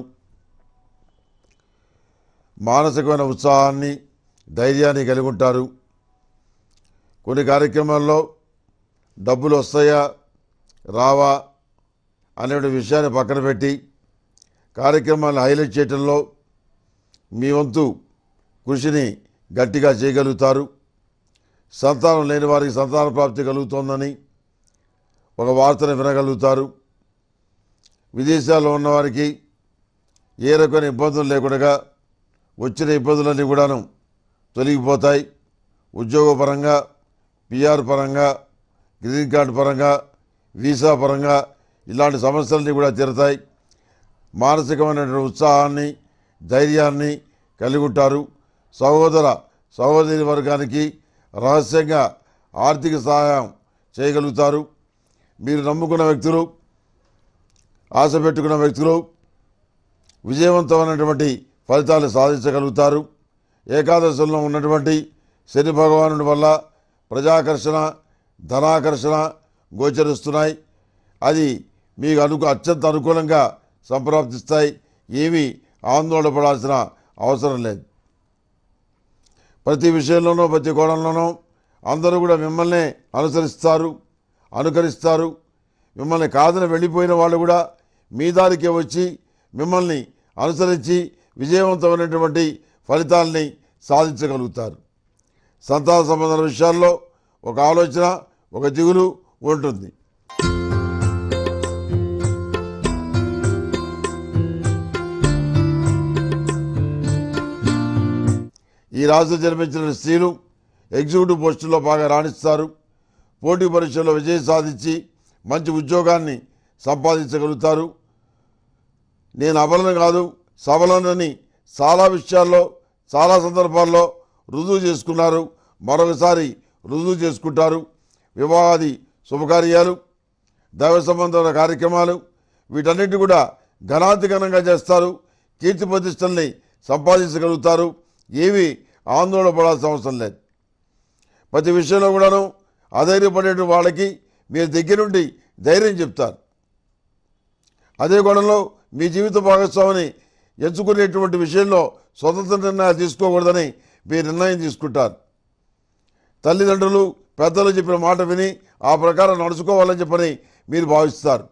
మానసికమైన ఉత్సాహాన్ని ధైర్యాన్ని కలిగి ఉంటారు కొన్ని కార్యక్రమాల్లో డబ్బులు వస్తాయా రావా అనే విషయాన్ని పక్కన పెట్టి కార్యక్రమాలను హైలైట్ చేయడంలో మీ వంతు కృషిని గట్టిగా చేయగలుగుతారు సంతానం లేని వారికి సంతాన ప్రాప్తి కలుగుతోందని ఒక వార్తను వినగలుగుతారు విదేశాల్లో ఉన్నవారికి ఏ రకమైన ఇబ్బందులు లేకుండా వచ్చిన ఇబ్బందులన్నీ కూడాను తొలగిపోతాయి ఉద్యోగపరంగా పిఆర్ పరంగా గ్రీన్ కార్డు పరంగా వీసా పరంగా ఇలాంటి సమస్యలన్నీ కూడా తీరతాయి మానసికమైనటువంటి ఉత్సాహాన్ని ధైర్యాన్ని కలిగి ఉంటారు సహోదర సహోదరి వర్గానికి రహస్యంగా ఆర్థిక సహాయం చేయగలుగుతారు మీరు నమ్ముకున్న వ్యక్తులు ఆశ పెట్టుకున్న వ్యక్తులు విజయవంతమైనటువంటి ఫలితాలు సాధించగలుగుతారు ఏకాదశంలో ఉన్నటువంటి శని భగవానుడి వల్ల ప్రజాకర్షణ ధనాకర్షణ గోచరిస్తున్నాయి అది మీకు అనుకు అత్యంత అనుకూలంగా సంప్రాప్తిస్తాయి ఏమీ ఆందోళన పడాల్సిన అవసరం లేదు ప్రతి విషయంలోనూ ప్రతి కోణంలోనూ అందరూ కూడా మిమ్మల్ని అనుసరిస్తారు అనుకరిస్తారు మిమ్మల్ని కాదని వెళ్ళిపోయిన వాళ్ళు కూడా మీ దారికే వచ్చి మిమ్మల్ని అనుసరించి విజయవంతమైనటువంటి ఫలితాల్ని సాధించగలుగుతారు సంతాన సంబంధాల విషయాల్లో ఒక ఆలోచన ఒక దిగులు ఉంటుంది ఈ రాశిలో జన్మించిన స్త్రీలు ఎగ్జిక్యూటివ్ పోస్టుల్లో బాగా రాణిస్తారు పోటీ పరీక్షల్లో విజయం సాధించి మంచి ఉద్యోగాన్ని సంపాదించగలుగుతారు నేను అబలను కాదు సబలనని చాలా విషయాల్లో చాలా సందర్భాల్లో రుజువు చేసుకున్నారు మరొకసారి రుజువు చేసుకుంటారు వివాహాది శుభకార్యాలు దైవ సంబంధమైన కార్యక్రమాలు వీటన్నిటి కూడా ఘనాతిఘనంగా చేస్తారు కీర్తి ప్రతిష్టల్ని సంపాదించగలుగుతారు ఏవి ఆందోళన పడాల్సిన అవసరం లేదు ప్రతి విషయంలో కూడాను అధైర్యపడే వాళ్ళకి మీరు దగ్గరుండి ధైర్యం చెప్తారు అదే కోణంలో మీ జీవిత భాగస్వామిని ఎంచుకునేటువంటి విషయంలో స్వతంత్ర నిర్ణయాలు తీసుకోకూడదని మీరు నిర్ణయం తీసుకుంటారు తల్లిదండ్రులు పెద్దలు చెప్పిన మాట విని ఆ ప్రకారం నడుచుకోవాలని చెప్పని మీరు భావిస్తారు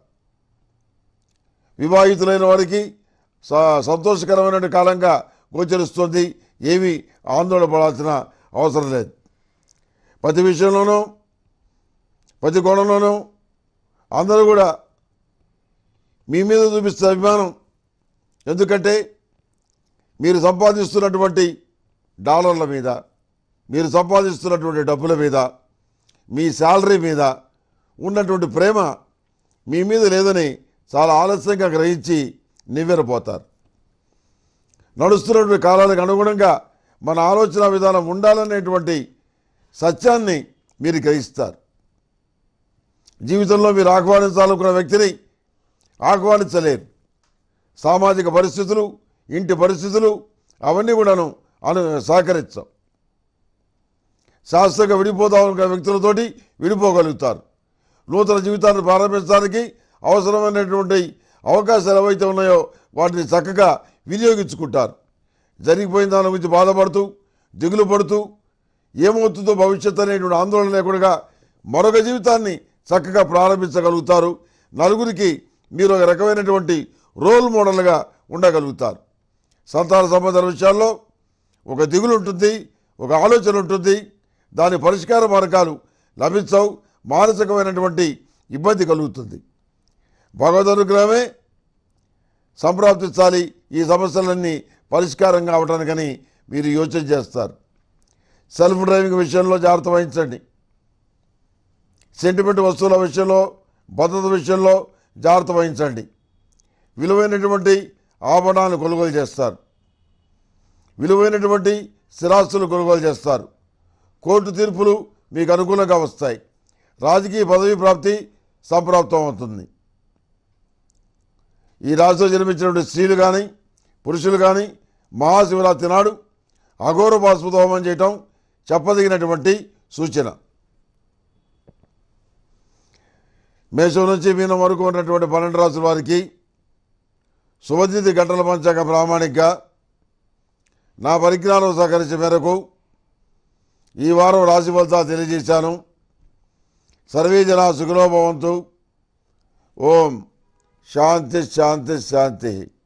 వివాహితులైన వారికి స- సంతోషకరమైన కాలంగా గోచరిస్తుంది ఏమీ ఆందోళన పడాల్సిన అవసరం లేదు ప్రతి విషయంలోనూ ప్రతి కోణంలోనూ అందరూ కూడా మీ మీద చూపిస్తే అభిమానం ఎందుకంటే మీరు సంపాదిస్తున్నటువంటి డాలర్ల మీద మీరు సంపాదిస్తున్నటువంటి డబ్బుల మీద మీ శాలరీ మీద ఉన్నటువంటి ప్రేమ మీ మీద లేదని చాలా ఆలస్యంగా గ్రహించి నివ్వెరపోతారు నడుస్తున్నటువంటి కాలాలకు అనుగుణంగా మన ఆలోచన విధానం ఉండాలనేటువంటి సత్యాన్ని మీరు గ్రహిస్తారు జీవితంలో మీరు ఆహ్వానించాలనుకున్న వ్యక్తిని ఆహ్వానించలేరు సామాజిక పరిస్థితులు ఇంటి పరిస్థితులు అవన్నీ కూడాను అను సహకరించం శాస్త్రంగా విడిపోదామనుకున్న వ్యక్తులతోటి విడిపోగలుగుతారు నూతన జీవితాన్ని ప్రారంభించడానికి అవసరమైనటువంటి అవకాశాలు ఏవైతే ఉన్నాయో వాటిని చక్కగా వినియోగించుకుంటారు జరిగిపోయిన దాని గురించి బాధపడుతూ దిగులు పడుతూ ఏమవుతుందో భవిష్యత్తు అనేటువంటి ఆందోళన లేకుండా మరొక జీవితాన్ని చక్కగా ప్రారంభించగలుగుతారు నలుగురికి మీరు ఒక రకమైనటువంటి రోల్ మోడల్గా ఉండగలుగుతారు సంతాన సంబంధాల విషయాల్లో ఒక దిగులు ఉంటుంది ఒక ఆలోచన ఉంటుంది దాని పరిష్కార మార్గాలు లభించవు మానసికమైనటువంటి ఇబ్బంది కలుగుతుంది భగవద్ అనుగ్రహమే సంప్రాప్తించాలి ఈ సమస్యలన్నీ పరిష్కారం కావడానికని మీరు యోచన చేస్తారు సెల్ఫ్ డ్రైవింగ్ విషయంలో జాగ్రత్త వహించండి సెంటిమెంట్ వస్తువుల విషయంలో భద్రత విషయంలో జాగ్రత్త వహించండి విలువైనటువంటి ఆభరణాలను కొనుగోలు చేస్తారు విలువైనటువంటి స్థిరాస్తులు కొనుగోలు చేస్తారు కోర్టు తీర్పులు మీకు అనుకూలంగా వస్తాయి రాజకీయ పదవి ప్రాప్తి సంప్రాప్తం అవుతుంది ఈ రాశిలో జన్మించినటువంటి స్త్రీలు కానీ పురుషులు కానీ మహాశివరాత్రి నాడు అఘోర బాస్పద హోమం చేయటం చెప్పదగినటువంటి సూచన మేషం నుంచి మీనం వరకు ఉన్నటువంటి పన్నెండు రాసుల వారికి శుభతిథి గంటల పంచాక ప్రామాణిక నా పరిజ్ఞానం సహకరించే మేరకు ఈ వారం రాశి ఫలితాలు తెలియజేశాను సర్వే జన సుఖినో భవంతు ఓం శాంతి శాంతి శాంతి